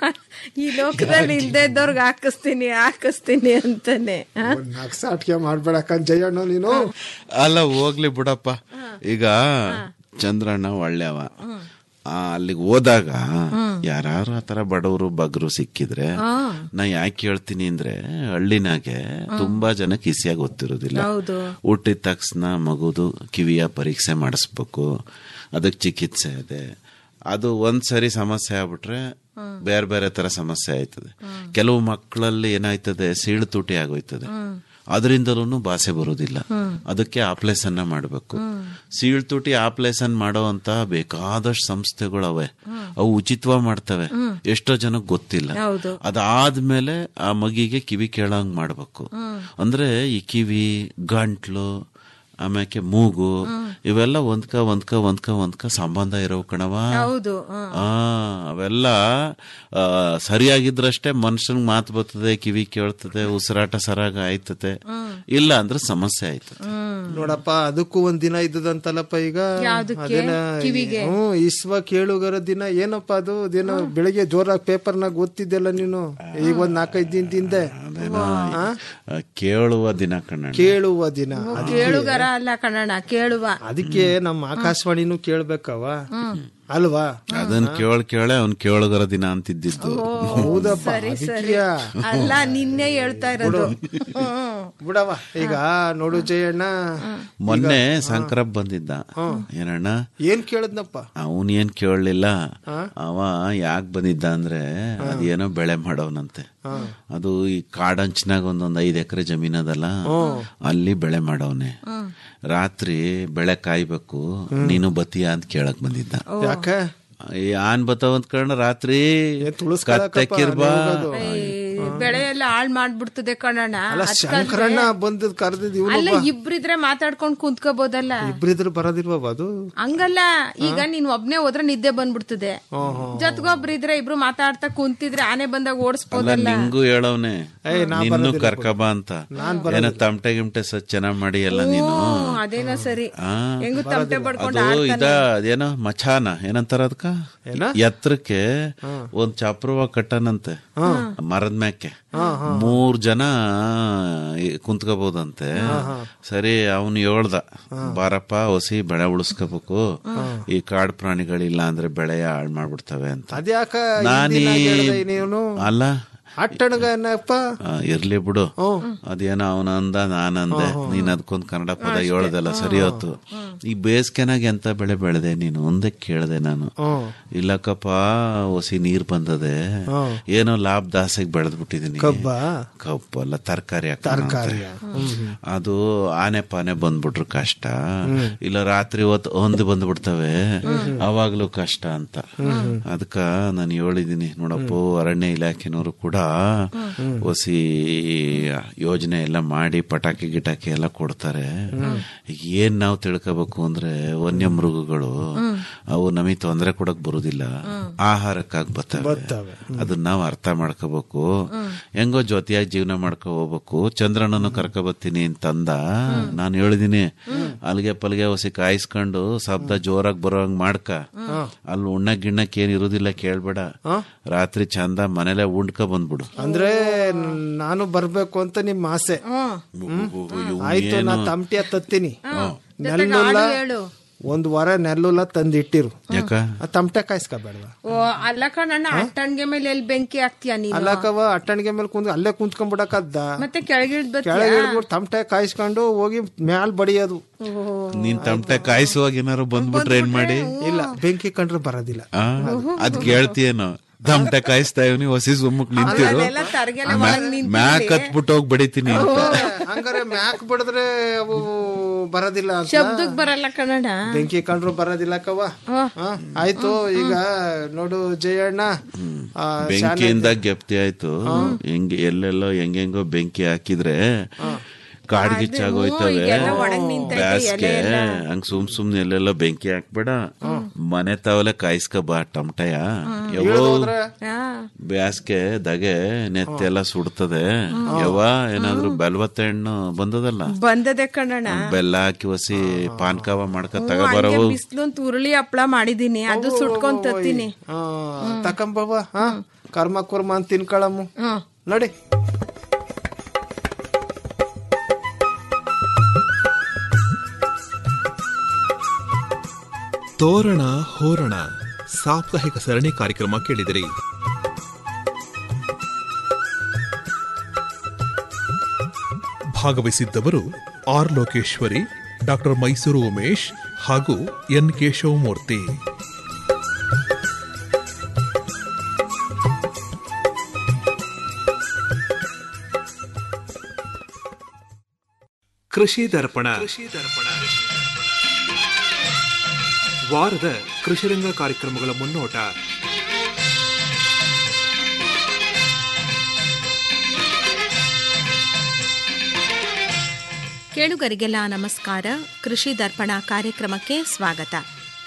ಈ ಲೋಕದಲ್ಲಿ ಇಲ್ದೇ ಇದ್ದವ್ರಿಗೆ ಹಾಕಿಸ್ತೀನಿ ಹಾಕಿಸ್ತೀನಿ ಅಂತಾನೆ ಹ? ನಕ್ಸಾಟ್ಗೆ ಮಾಡ್ಬೇಡ ಜಯಣ್ಣ ನೀನು ಅಲ್ಲ ಹೋಗ್ಲಿ ಬಿಡಪ್ಪ ಈಗ ಚಂದ್ರಣ್ಣ ಒಳ್ಳೆವ ಆ, ಅಲ್ಲಿಗೆ ಹೋದಾಗ ಯಾರು ಆತರ ಬಡವರು ಬಗ್ರು ಸಿಕ್ಕಿದ್ರೆ ನಾ ಯಾಕೆ ಹೇಳ್ತೀನಿ ಅಂದ್ರೆ ಹಳ್ಳಿನಾಗೆ ತುಂಬಾ ಜನಕ್ಕೆ ಈಸಿಯಾಗಿ ಗೊತ್ತಿರೋದಿಲ್ಲ ಹೌದು ಹುಟ್ಟಿದ ತಕ್ಷಣ ಮಗುದು ಕಿವಿಯ ಪರೀಕ್ಷೆ ಮಾಡಿಸ್ಬೇಕು ಅದಕ್ಕೆ ಚಿಕಿತ್ಸೆ ಇದೆ ಅದು ಒಂದ್ ಸರಿ ಸಮಸ್ಯೆ ಆಗ್ಬಿಟ್ರೆ ಬೇರೆ ಬೇರೆ ತರ ಸಮಸ್ಯೆ ಆಯ್ತದೆ ಕೆಲವು ಮಕ್ಕಳಲ್ಲಿ ಏನಾಯ್ತದೆ ಸೀಳು ತುಟಿ ಆಗೋಯ್ತದೆ ಅದರಿಂದಲೂ ಭಾಷೆ ಬರೋದಿಲ್ಲ ಅದಕ್ಕೆ ಆಪ್ಲೇಸನ್ನ ಮಾಡಬೇಕು ಸೀಳ್ತುಟಿ ಆಪ್ಲೇಸನ್ ಮಾಡೋವಂತ ಬೇಕಾದಷ್ಟು ಸಂಸ್ಥೆಗಳು ಅವೆ ಅವು ಉಚಿತವಾಗಿ ಮಾಡ್ತವೆ ಎಷ್ಟೋ ಜನಕ್ಕೆ ಗೊತ್ತಿಲ್ಲ ಹೌದು ಅದಾದ್ಮೇಲೆ ಆ ಮಗಿಗೆ ಕಿವಿ ಕೇಳಂಗ್ ಮಾಡ್ಬೇಕು ಅಂದ್ರೆ ಈ ಕಿವಿ ಗಂಟ್ಲು ಆಮ್ಯಾಕೆ ಮೂಗು ಇವೆಲ್ಲ ಒಂದ್ಕ ಒಂದ್ಕ ಒಂದ್ಕ ಒಂದ್ಕ ಸಂಬಂಧ ಇರೋ ಕಣವ ಹೌದು ಹ್ಮ್. ಆ ಅವೆಲ್ಲ ಆ, ಸರಿಯಾಗಿದ್ರಷ್ಟೇ ಮನುಷ್ಯನ್ ಮಾತು ಬರ್ತದೆ ಕಿವಿ ಕೇಳ್ತದೆ ಉಸಿರಾಟ ಸರಾಗ ಆಯ್ತದೆ ಇಲ್ಲ ಅಂದ್ರೆ ಸಮಸ್ಯೆ ಆಯ್ತದೆ ನೋಡಪ್ಪ ಅದಕ್ಕೂ ಒಂದ್ ದಿನ ಇದ್ದದಂತಲ್ಲಪ್ಪ ಈಗ ಯಾವ್ದಕ್ಕೆ? ಅದೇನ ಕಿವಿಗೆ? ಹ್ಮ್ ಇಸ್ವ ಕೇಳುಗರ ದಿನ ಏನಪ್ಪ ಅದು ಅದೇನೋ ಬೆಳಿಗ್ಗೆ ಜೋರಾಗಿ ಪೇಪರ್ನಾಗ ಓದ್ತಿದ್ದೆಲ್ಲ ನೀನು ಈಗ ಒಂದ್ ನಾಲ್ಕೈದು ದಿನದಿಂದ ಆ? ಆ, ಕೇಳುವ ದಿನ ಕಣ್ಣ ಕೇಳುವ ದಿನ ಕೇಳುಗರ ಅಲ್ಲ ಕಣಣ್ಣ ಕೇಳುವ ಅದಕ್ಕೆ ನಮ್ಮ ಆಕಾಶವಾಣಿನೂ ಕೇಳ್ಬೇಕವ ಅಲ್ವಾ ಅದನ್ನ ಕೇಳ ಕೇಳೆ ಅವ್ನ್ ಕೇಳುಗರ ದಿನ ಅಂತಿದ್ದಿದ್ದು ಹೌದಪ್ಪ ಸರಿ ಸರಿ ಅದಕ್ಕೆಯ ಅಲ್ಲ ನಿನ್ನೆ ಹೇಳ್ತಾ ಇರೋದು ಹ್ಮ್. ಬಿಡವ ಈಗ ನೋಡು ಜಯಣ್ಣ ಮೊನ್ನೆ ಸಂಕ್ರಪ್ ಬಂದಿದ್ದ ಏನಣ್ಣ ಏನ್ ಕೇಳದ್ನಪ್ಪ ಅವನ್ ಏನ್ ಕೇಳಲಿಲ್ಲ ಅವ ಯಾಕೆ ಬಂದಿದ್ದ ಅಂದ್ರೆ ಅದೇನೋ ಬೆಳೆ ಮಾಡವನಂತೆ ಅದು ಈ ಕಾಡಂಚಿನಾಗ ಒಂದೊಂದ್ ಐದ್ ಎಕರೆ ಜಮೀನ್ ಅದಲ್ಲ ಅಲ್ಲಿ ಬೆಳೆ ಮಾಡವನೆ ರಾತ್ರಿ ಬೆಳೆ ಕಾಯ್ಬೇಕು ನೀನು ಬತ್ತೀಯ ಅಂತ ಕೇಳಕ್ ಬಂದಿದ್ದ ಯಾಕ ಈ ಆನ್ ಬತ್ತಾವ ಅಂದ್ಕೊಂಡ್ ರಾತ್ರಿ ತುಳಿಸ್ಕೊಳಕಪ್ಪ, ಕತ್ತೆಕ್ಕಿರ್ಬಾ ನೀವು ಹೋಗೋದು. ಈ ಬೆಳೆ ಎಲ್ಲ ಹಾಳ್ ಮಾಡ್ಬಿಡ್ತದೆ ಕಣಣ್ಣ ಅಲ್ಲ ಅದ್ಕಂದ್ರೆ- ಶಂಕರಣ್ಣ ಬಂದದ್ ಕರೆದಿದ್ ಅಲ್ಲ ಇವನು ಇಬ್ರಿದ್ರೆ ಮಾತಾಡ್ಕೊಂಡ್ ಕುಂತ್ಕೋಬೋದಲ್ಲ ಇಬ್ರಿದ್ರು ಬರೋದಿಲ್ವ ಅದು ಹಂಗಲ್ಲ ಈಗ ನೀನ್ ಒಬ್ನೇ ಹೋದ್ರೆ ನಿದ್ದೆ ಬಂದ್ಬಿಡ್ತದೆ ಜೊತೆಗೊಬ್ರಿದ್ರೆ ಇಬ್ರು ಮಾತಾಡ್ತಾ ಕುಂತಿದ್ರೆ ಆನೆ ಬಂದಾಗ ಅಲ್ಲ ಓಡಿಸ್ಬೋದಲ್ಲ ನಿಂಗೂ ಹೇಳವ್ನೆ ಏಯ್, ನಾ ನಿನ್ನೂ ಬರೋದಿಲ್ಲ ಕರ್ಕಬಾ ಅಂತ ಏನೋ ತಮಟೆ ಗಿಮಟೆ ಸ ಚೆನ್ನಾಗ್ ಮಾಡಿ ಎಲ್ಲ ನೀನು ಹ್ಮ್, ಅದೇನೋ ಸರಿ ಆ, ಹೆಂಗು ತಮಟೆ ಬಡ್ಕೊಂಡು ಅದು ಆಡ್ತಾನೆ. ಇದ ಅದೇನೋ ಮಚಾನ ಏನಂತಾರ ಅದಕ್ಕ ಎತ್ತರಕ್ಕೆ ಒಂದ್ ಚಪ್ರವ ಕಟ್ಟನಂತೆ ಮರದ ಮ್ಯಾಕೆ ಮೂರ್ ಜನ ಕುಂತ್ಕೋಬಹುದಂತೆ ಸರಿ ಅವನು ಹೇಳ್ದ ಬಾರಪ್ಪ ಹೊಸಿ ಬೆಳೆ ಉಳಿಸ್ಕೋಬೇಕು ಈ ಕಾಡು ಪ್ರಾಣಿಗಳಿಲ್ಲ ಅಂದ್ರೆ ಬೆಳೆ ಹಾಳು ಮಾಡ್ಬಿಡ್ತವೆ ಅಂತ ಅದ್ಯಾಕ ನಾನೀ ಹಿಂದಿನಾಗ್ ಹೇಳ್ದೆ ನೀನು ಅಲ್ಲ ಅಟ್ಟಣಗನಪ್ಪ ಆ, ಇರ್ಲಿ ಬಿಡು ಅದೇನೋ ಅವನ ಅಂದ ನಾನಂದೆ ನೀನ್ ಅದಕ್ಕೊಂದ್ ಕನ್ನಡ ಪದ ಹೇಳ್ದಲ್ಲ ಸರಿ ಹೋತು ಈ ಬೇಸಿಗೆನಾಗ ಎಂತ ಬೆಳೆ ಬೆಳೆದೆ ನೀನು ಒಂದೇ ಕೇಳ್ದೆ ನಾನು ಇಲ್ಲಕ್ಕಪ್ಪ ಹೊಸಿ ನೀರ್ ಬಂದದೆ ಏನೋ ಲಾಭ ದಾಸೆಗೆ ಬೆಳೆದ್ ಬಿಟ್ಟಿದೀನಿ ಕಬ್ಬ ಕಬ್ಬು ಅಲ್ಲ ತರಕಾರಿ ತರಕಾರಿ ಅದು ಆನೆ ಪಾನೆ ಬಂದ್ಬಿಟ್ರು ಕಷ್ಟ ಇಲ್ಲ ರಾತ್ರಿ ಹೊತ್ತು ಹೊಂದು ಬಂದ್ಬಿಡ್ತವೆ ಅವಾಗ್ಲೂ ಕಷ್ಟ ಅಂತ ಅದಕ್ಕ ನಾನು ಹೇಳಿದೀನಿ ನೋಡಪ್ಪ ಅರಣ್ಯ ಇಲಾಖೆನವರು ಕೂಡ ಹೊಸಿ ಯೋಜನೆ ಎಲ್ಲ ಮಾಡಿ ಪಟಾಕಿ ಗಿಟಾಕಿ ಎಲ್ಲ ಕೊಡ್ತಾರೆ ಈಗ ಏನ್ ನಾವು ತಿಳ್ಕೋಬೇಕು ಅಂದ್ರೆ ವನ್ಯ ಮೃಗಗಳು ಅವು ನಮಗೆ ತೊಂದರೆ ಕೊಡಕ್ ಬರುದಿಲ್ಲ ಆಹಾರಕ್ಕಾಗಿ ಬರ್ತವೆ ಅದನ್ನ ನಾವು ಅರ್ಥ ಮಾಡ್ಕೋಬೇಕು ಹೆಂಗೋ ಜೊತೆಯಾಗಿ ಜೀವನ ಮಾಡ್ಕೊ ಹೋಗ್ಬೇಕು ಚಂದ್ರನನ್ನು ಕರ್ಕೊ ಬರ್ತೀನಿ ಅಂತಂದ ನಾನು ಹೇಳಿದೀನಿ ಅಲ್ಗೆ ಪಲ್ಗೆ ಹೊಸಿ ಕಾಯಿಸ್ಕೊಂಡು ಶಬ್ದ ಜೋರಾಗಿ ಬರೋಂಗ್ ಮಾಡ್ಕ ಅಲ್ಲಿ ಉಣ್ಣಕ್ ಗಿಣ್ಣಕ್ ಏನ್ ಇರುದಿಲ್ಲ ಕೇಳ್ಬೇಡ ರಾತ್ರಿ ಚಂದ ಮನೇಲೆ ಉಂಡ್ಕ ಬಂದ್ಬಿಡು ಅಂದ್ರೆ ನಾನು ಬರ್ಬೇಕು ಅಂತ ನಿಮ್ ಆಸೆ ಹ್ಮ್? ಆಯ್ತು ನಾ ತಮಟಿಯ ತತ್ತೀನಿ ನೆಲ್ಲುಲ್ಲ ಹೇಳು ಒಂದ್ ವಾರ ನೆಲ್ಲುಲ್ಲ ತಂದಿಟ್ಟಿರು ಯಾಕ ಆ ತಮಟೆ ಕಾಯಿಸ್ಕೋಬೇಡವಾ ಓ ಅಲ್ಲ ಕಣಣ್ಣ ಅಟ್ಟಣ್ಗೆ ಮೇಲೆ ಎಲ್ಲಿ ಬೆಂಕಿ ಹಾಕ್ತೀಯ ನೀನು ಅಲ್ಲಕವ ಅಟ್ಟಣಿಗೆ ಮೇಲೆ ಕುಂದ್ ಅಲ್ಲೇ ಕುಂತ್ಕೊಂಡ್ಬಿಡಕದ್ದ ಮತ್ತೆ ಕೆಳಗಿಳಿದ್ ಕೆಳಗೆ ಇಳ್ಬಿಟ್ಟು ತಮಟೆ ಕಾಯಿಸ್ಕೊಂಡು ಹೋಗಿ ಮ್ಯಾಲ್ ಬಡಿಯೋದು ನೀನ್ ತಮಟೆ ಕಾಯಿಸುವಾಗ ಏನಾರು ಬಂದ್ಬಿಟ್ರೆ ಏನ್ ಮಾಡಿ ಇಲ್ಲ ಬೆಂಕಿ ಕಂಡ್ರೆ ಬರೋದಿಲ್ಲ ಆ, ಅದ್ ಕೇಳ್ತೀಯೇನೋ ತಮಟೆ ಕಾಯಿಸ್ತಾ ಇವನಿ ಹೊಸಿ ಸುಮ್ಮಕ್ ನಿಂತಿರು ಅಲ್ಲೆಲ್ಲ ತರಗೆಲ್ಲ ಒಳಗ್ ನಿಂತಿರ್ಲಿ. ಮ್ಯಾಕ್ ಹತ್ಬಿಟ್ಟು ಹೋಗಿ ಬಡಿತೀನಿ ಅಂತ ಹಂಗಾರೆ ಮ್ಯಾಕ್ ಬಡಿದ್ರೆ ಅವು ಬರೋದಿಲ್ಲ ಅಂತ ಶಬ್ದಕ್ ಬರಲ್ಲ ಕನ್ನಡ ಬೆಂಕಿ ಕಂಡ್ರು ಬರೋದಿಲ್ಲ ಕವ ಹಾ, ಆಯ್ತು ಈಗ ನೋಡು ಜಯಣ್ಣ ಆ, ಬೆಂಕಿಯಿಂದ ಗೆಪ್ತಿ ಆಯ್ತು ಹೆಂಗೆ ಎಲ್ಲೆಲ್ಲೋ ಹೆಂಗೆಂಗೋ ಬೆಂಕಿ ಹಾಕಿದ್ರೆ ಕಾಡ್ಗಿಚ್ಚಾಗೋಯ್ತವೆ ಈಗೆಲ್ಲ ಒಣಗ್ ನಿಂತೈತೆ ಬ್ಯಾಸ್ಗೆ ಎಲೆ ಎಲ್ಲ. ಹಂಗ್ ಸುಮ್ ಸುಮ್ನೆ ಎಲ್ಲೆಲ್ಲೋ ಬೆಂಕಿ ಹಾಕ್ಬೇಡ ಮನೆ ತಾವಲೆ ಕಾಯಿಸ್ಕ ಬಾ ಟಮಟಯ ಯಾವ ಹಾ. ಬ್ಯಾಸ್ಗೆ ದಗೆ ನೆತ್ತೆಲ್ಲ ಸುಡ್ತದೆ ಯಾವ ಏನಾದ್ರು ಬೆಲ್ವತ್ತೆ ಹಣ್ಣು ಬಂದದಲ್ಲ ಬಂದದೆ ಕಣಣ್ಣ ಬೆಲ್ಲ ಹಾಕಿ ಹೊಸಿ ಪಾನ್ಕಾವ ಮಾಡ್ಕ ಹಂಗೆ ತಗೋಬರವು ಬಿಸ್ಲು ಅಂತ ಉರುಳಿ ಹಪ್ಳ ಮಾಡಿದೀನಿ ಅದು ಸುಟ್ಕೊಂಡ್ ತತ್ತೀನಿ ಆ, ತಕೊಂಬವ್ವ ಹಾ ಕರ್ಮ ಕುರ್ಮ ಅಂತ ತಿನ್ಕೊಳಮ್ಮು ಹ್ಮ್ ನೋಡಿ ತೋರಣ ಹೋರಣ ಸಾಪ್ತಾಹಿಕ ಸರಣಿ ಕಾರ್ಯಕ್ರಮ ಕೇಳಿದಿರಿ ಭಾಗವಹಿಸಿದ್ದವರು ಆರ್ ಲೋಕೇಶ್ವರಿ ಡಾಕ್ಟರ್ ಮೈಸೂರು ಉಮೇಶ್ ಹಾಗೂ ಎನ್ ಕೇಶವಮೂರ್ತಿ ಕೃಷಿ ದರ್ಪಣ ವಾರದ ಕೃಷಿರಂಗ ಕಾರ್ಯಕ್ರಮಗಳ ಮುನ್ನೋಟ ಕೇಳುಗರಿಗೆಲ್ಲ ನಮಸ್ಕಾರ ಕೃಷಿ ದರ್ಪಣ ಕಾರ್ಯಕ್ರಮಕ್ಕೆ ಸ್ವಾಗತ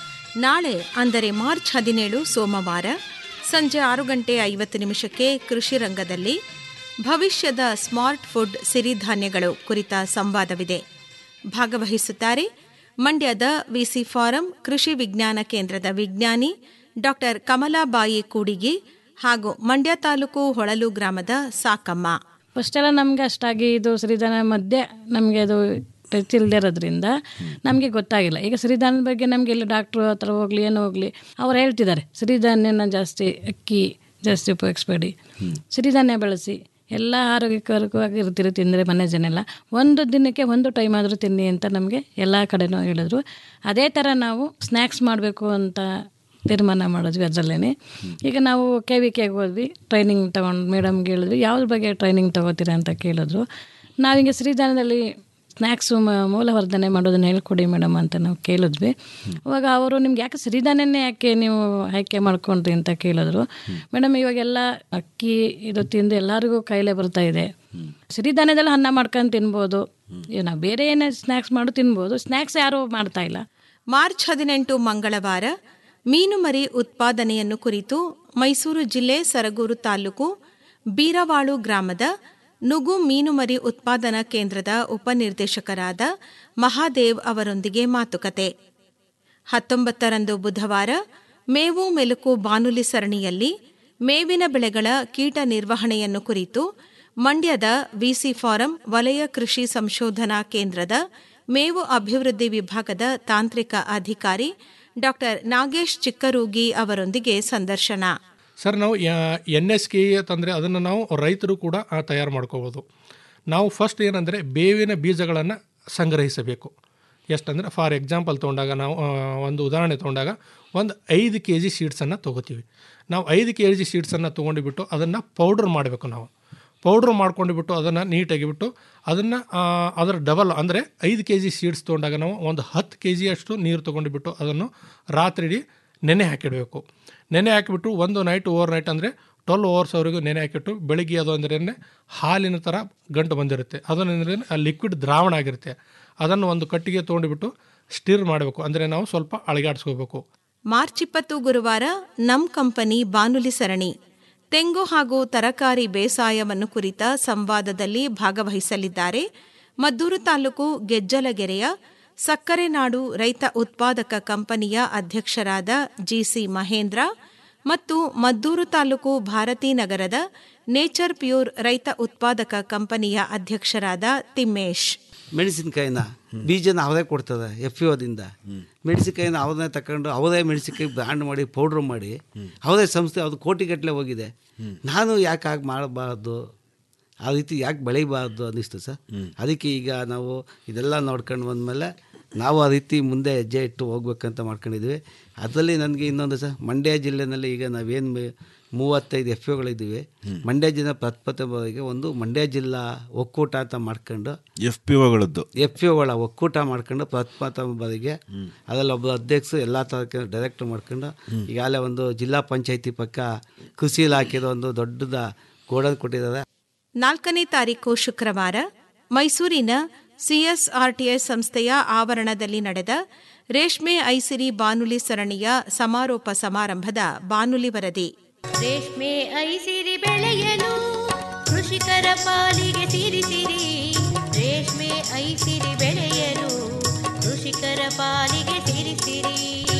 ನಾಳೆ ಅಂದರೆ ಮಾರ್ಚ್ ಹದಿನೇಳು ಸೋಮವಾರ ಸಂಜೆ ಆರು ಗಂಟೆ ಐವತ್ತು ನಿಮಿಷಕ್ಕೆ ಕೃಷಿ ರಂಗದಲ್ಲಿ ಭವಿಷ್ಯದ ಸ್ಮಾರ್ಟ್ ಫುಡ್ ಸಿರಿಧಾನ್ಯಗಳು ಕುರಿತ ಸಂವಾದವಿದೆ ಭಾಗವಹಿಸುತ್ತಾರೆ ಮಂಡ್ಯದ ವಿಸಿ ಫಾರಂ ಕೃಷಿ ವಿಜ್ಞಾನ ಕೇಂದ್ರದ ವಿಜ್ಞಾನಿ ಡಾಕ್ಟರ್ ಕಮಲಾಬಾಯಿ ಕೂಡಿಗಿ ಹಾಗೂ ಮಂಡ್ಯ ತಾಲೂಕು ಹೊಳಲು ಗ್ರಾಮದ ಸಾಕಮ್ಮ ಫಸ್ಟೆಲ್ಲ ನಮಗೆ ಅಷ್ಟಾಗಿ ಇದು ಸಿರಿಧಾನ ಮಧ್ಯೆ ನಮಗೆ ಅದು ಟಚ್ ಇಲ್ಲದೆ ಇರೋದ್ರಿಂದ ನಮಗೆ ಗೊತ್ತಾಗಿಲ್ಲ ಈಗ ಸಿರಿಧಾನ್ಯದ ಬಗ್ಗೆ ನಮಗೆ ಇಲ್ಲಿ ಡಾಕ್ಟ್ರು ಹತ್ರ ಹೋಗಲಿ ಏನೋ ಹೋಗಲಿ ಅವ್ರು ಹೇಳ್ತಿದ್ದಾರೆ ಸಿರಿಧಾನ್ಯನ ಜಾಸ್ತಿ ಅಕ್ಕಿ ಜಾಸ್ತಿ ಉಪಯೋಗಿಸ್ಬೇಡಿ ಸಿರಿಧಾನ್ಯ ಬಳಸಿ ಎಲ್ಲ ಆರೋಗ್ಯಕರವಾಗಿ ಇರ್ತೀರಿ ತಿಂದರೆ ಮನೆ ಜನ ಎಲ್ಲ ಒಂದು ದಿನಕ್ಕೆ ಒಂದು ಟೈಮ್ ಆದರೂ ತಿನ್ನಿ ಅಂತ ನಮಗೆ ಎಲ್ಲ ಕಡೆನೂ ಹೇಳಿದ್ರು ಅದೇ ಥರ ನಾವು ಸ್ನ್ಯಾಕ್ಸ್ ಮಾಡಬೇಕು ಅಂತ ತೀರ್ಮಾನ ಮಾಡಿದ್ವಿ ಅದರಲ್ಲೇ ಈಗ ನಾವು ಕೆ ವಿ ಕೆಗೆ ಹೋದ್ವಿ ಟ್ರೈನಿಂಗ್ ತೊಗೊಂಡು ಮೇಡಮ್ಗೆ ಹೇಳಿದ್ವಿ ಯಾವ್ದ್ರ ಬಗ್ಗೆ ಟ್ರೈನಿಂಗ್ ತೊಗೋತೀರಾ ಅಂತ ಕೇಳಿದ್ರು ನಾವೀಗ ಶ್ರೀಧಾನದಲ್ಲಿ ಸ್ನ್ಯಾಕ್ಸು ಮೂಲವರ್ಧನೆ ಮಾಡೋದನ್ನ ಹೇಳ್ಕೊಡಿ ಮೇಡಮ್ ಅಂತ ನಾವು ಕೇಳಿದ್ವಿ ಅವಾಗ ಅವರು ನಿಮ್ಗೆ ಯಾಕೆ ಸಿರಿಧಾನ್ಯನೇ ಯಾಕೆ ನೀವು ಆಯ್ಕೆ ಮಾಡ್ಕೊಂಡ್ರಿ ಅಂತ ಕೇಳಿದ್ರು ಮೇಡಮ್ ಇವಾಗೆಲ್ಲ ಅಕ್ಕಿ ಇದು ತಿಂದು ಎಲ್ಲರಿಗೂ ಕಾಯಿಲೆ ಬರ್ತಾ ಇದೆ ಸಿರಿಧಾನ್ಯದಲ್ಲಿ ಅನ್ನ ಮಾಡ್ಕೊಂಡು ತಿನ್ಬೋದು ಈಗ ನಾವು ಬೇರೆ ಏನೇ ಸ್ನ್ಯಾಕ್ಸ್ ಮಾಡು ತಿನ್ಬೋದು ಸ್ನ್ಯಾಕ್ಸ್ ಯಾರೂ ಮಾಡ್ತಾ ಇಲ್ಲ ಮಾರ್ಚ್ ಹದಿನೆಂಟು ಮಂಗಳವಾರ ಮೀನುಮರಿ ಉತ್ಪಾದನೆಯನ್ನು ಕುರಿತು ಮೈಸೂರು ಜಿಲ್ಲೆ ಸರಗೂರು ತಾಲೂಕು ಬೀರವಾಳು ಗ್ರಾಮದ ನುಗು ಮೀನುಮರಿ ಉತ್ಪಾದನಾ ಕೇಂದ್ರದ ಉಪನಿರ್ದೇಶಕರಾದ ಮಹಾದೇವ್ ಅವರೊಂದಿಗೆ ಮಾತುಕತೆ ಹತ್ತೊಂಬತ್ತರಂದು ಬುಧವಾರ ಮೇವು ಮೆಲುಕು ಬಾನುಲಿ ಸರಣಿಯಲ್ಲಿ ಮೇವಿನ ಬೆಳೆಗಳ ಕೀಟ ನಿರ್ವಹಣೆಯನ್ನು ಕುರಿತು ಮಂಡ್ಯದ ವಿಸಿ ಫಾರಂ ವಲಯ ಕೃಷಿ ಸಂಶೋಧನಾ ಕೇಂದ್ರದ ಮೇವು ಅಭಿವೃದ್ಧಿ ವಿಭಾಗದ ತಾಂತ್ರಿಕ ಅಧಿಕಾರಿ ಡಾಕ್ಟರ್ ನಾಗೇಶ್ ಚಿಕ್ಕರೂಗಿ ಅವರೊಂದಿಗೆ ಸಂದರ್ಶನ ಸರ್ ನಾವು ಎನ್ ಎಸ್ ಕೆ ಅಂತಂದರೆ ಅದನ್ನು ನಾವು ರೈತರು ಕೂಡ ಆ, ತಯಾರು ಮಾಡ್ಕೋಬೋದು ನಾವು ಫಸ್ಟ್ ಏನಂದರೆ ಬೇವಿನ ಬೀಜಗಳನ್ನು ಸಂಗ್ರಹಿಸಬೇಕು ಎಷ್ಟಂದರೆ ಫಾರ್ ಎಕ್ಸಾಂಪಲ್ ತೊಗೊಂಡಾಗ ನಾವು ಆ, ಒಂದು ಉದಾಹರಣೆ ತೊಗೊಂಡಾಗ ಒಂದು ಐದು ಕೆ ಜಿ ಸೀಡ್ಸನ್ನು ತೊಗೋತೀವಿ ನಾವು ಐದು ಕೆ ಜಿ ಸೀಡ್ಸನ್ನು ತೊಗೊಂಡುಬಿಟ್ಟು ಅದನ್ನು ಪೌಡ್ರ್ ಮಾಡಬೇಕು ನಾವು ಪೌಡ್ರ್ ಮಾಡ್ಕೊಂಡು ಬಿಟ್ಟು ಅದನ್ನು ನೀಟಾಗಿ ಬಿಟ್ಟು ಅದನ್ನು ಅದರ ಡಬಲ್ ಅಂದರೆ ಐದು ಕೆ ಜಿ ಸೀಡ್ಸ್ ತೊಗೊಂಡಾಗ ನಾವು ಒಂದು ಹತ್ತು ಕೆ ಜಿಯಷ್ಟು ನೀರು ತೊಗೊಂಡು ಬಿಟ್ಟು ಅದನ್ನು ರಾತ್ರಿ ಇಡೀ ನೆನೆ ಹಾಕಿಡಬೇಕು ನೆನೆ ಹಾಕಿಬಿಟ್ಟು ಒಂದು ನೈಟ್ ಓವರ್ ನೈಟ್ ಅಂದರೆ ಟ್ವೆಲ್ ಅವರ್ಸ್ವರೆಗೂ ನೆನೆ ಹಾಕಿಟ್ಟು ಬೆಳಿಗ್ಗೆ ಅದು ಅಂದ್ರೆ ಹಾಲಿನ ಥರ ಗಂಟು ಬಂದಿರುತ್ತೆ ಅದನ್ನು ಲಿಕ್ವಿಡ್ ದ್ರಾವಣ ಆಗಿರುತ್ತೆ ಅದನ್ನು ಒಂದು ಕಟ್ಟಿಗೆ ತೊಗೊಂಡುಬಿಟ್ಟು ಸ್ಟಿರ್ ಮಾಡಬೇಕು ಅಂದರೆ ನಾವು ಸ್ವಲ್ಪ ಅಳಗಾಡಿಸ್ಕೋಬೇಕು ಮಾರ್ಚ್ ಇಪ್ಪತ್ತು ಗುರುವಾರ ನಮ್ ಕಂಪನಿ ಬಾನುಲಿ ಸರಣಿ ತೆಂಗು ಹಾಗೂ ತರಕಾರಿ ಬೇಸಾಯವನ್ನು ಕುರಿತ ಸಂವಾದದಲ್ಲಿ ಭಾಗವಹಿಸಲಿದ್ದಾರೆ ಮದ್ದೂರು ತಾಲೂಕು ಗೆಜ್ಜಲಗೆರೆಯ ಸಕ್ಕರೆ ನಾಡು ರೈತ ಉತ್ಪಾದಕ ಕಂಪನಿಯ ಅಧ್ಯಕ್ಷರಾದ ಜಿಸಿ ಮಹೇಂದ್ರ ಮತ್ತು ಮದ್ದೂರು ತಾಲೂಕು ಭಾರತೀ ನಗರದ ನೇಚರ್ ಪ್ಯೂರ್ ರೈತ ಉತ್ಪಾದಕ ಕಂಪನಿಯ ಅಧ್ಯಕ್ಷರಾದ ತಿಮ್ಮೇಶ್ ಮೆಣಸಿನ್ಕಾಯಿನ ಬೀಜನ ಅವದೇ ಕೊಡ್ತದೆ ಎಫ್ ದಿಂದ ಮೆಣಸಿನ್ಕಾಯಿನ ಅವದೇ ತಗೊಂಡು ಅವದೇ ಮೆಣಸಿನ್ಕಾಯಿ ಬ್ರ್ಯಾಂಡ್ ಮಾಡಿ ಪೌಡ್ರ್ ಮಾಡಿ ಅವದೇ ಸಂಸ್ಥೆ ಅದು ಕೋಟಿಗಟ್ಟಲೆ ಹೋಗಿದೆ ನಾನು ಯಾಕೆ ಹಾಗೆ ಮಾಡಬಾರ್ದು ಆ ರೀತಿ ಯಾಕೆ ಬೆಳಿಬಾರ್ದು ಅನ್ನಿಸ್ತು ಸರ್ ಅದಕ್ಕೆ ಈಗ ನಾವು ಇದೆಲ್ಲ ನೋಡ್ಕೊಂಡು ಬಂದಮೇಲೆ ನಾವು ಆ ರೀತಿ ಮುಂದೆ ಹೆಜ್ಜೆ ಇಟ್ಟು ಹೋಗ್ಬೇಕಂತ ಮಾಡ್ಕೊಂಡಿದ್ವಿ ಅದರಲ್ಲಿ ನನಗೆ ಇನ್ನೊಂದು ಸರ್ ಮಂಡ್ಯ ಜಿಲ್ಲೆನಲ್ಲಿ ಈಗ ನಾವೇನು ಮೂವತ್ತೈದು ಎಫ್ ಒಗಳಿದ್ದೀವಿ ಮಂಡ್ಯ ಜಿಲ್ಲಾ ಪ್ರತಿಗೆ ಒಂದು ಮಂಡ್ಯ ಜಿಲ್ಲಾ ಒಕ್ಕೂಟ ಅಂತ ಮಾಡ್ಕೊಂಡು ಎಫ್ ಪಿ ಒಗಳದ್ದು ಎಫ್ ಒಗಳ ಒಕ್ಕೂಟ ಮಾಡ್ಕೊಂಡು ಪ್ರಥಮ ಬಾರಿಗೆ ಅದರಲ್ಲಿ ಒಬ್ಬ ಅಧ್ಯಕ್ಷರು ಎಲ್ಲ ಥರಕ್ಕೆ ಡೈರೆಕ್ಟರ್ ಮಾಡ್ಕೊಂಡು ಈಗಾಗಲೇ ಒಂದು ಜಿಲ್ಲಾ ಪಂಚಾಯತಿ ಪಕ್ಕ ಕೃಷಿ ಇಲಾಖೆದ ಒಂದು ದೊಡ್ಡದ ಗೋಡನ್ ಕೊಟ್ಟಿದ್ದಾರೆ ನಾಲ್ಕನೇ ತಾರೀಕು ಶುಕ್ರವಾರ ಮೈಸೂರಿನ ಸಿಎಸ್ಆರ್ಟಿಎಸ್ ಸಂಸ್ಥೆಯ ಆವರಣದಲ್ಲಿ ನಡೆದ ರೇಷ್ಮೆ ಐಸಿರಿ ಬಾನುಲಿ ಸರಣಿಯ ಸಮಾರೋಪ ಸಮಾರಂಭದ ಬಾನುಲಿ ವರದಿ ರೇಷ್ಮೆ ಐಸಿರಿ ಬೆಳೆಯಲು ಕೃಷಿಕರ ಪಾಲಿಗೆ ಸಿರಿಸಿರಿ ರೇಷ್ಮೆ ಐಸಿರಿ ಬೆಳೆಯಲು ಕೃಷಿಕರ ಪಾಲಿಗೆ ಸಿರಿಸಿರಿ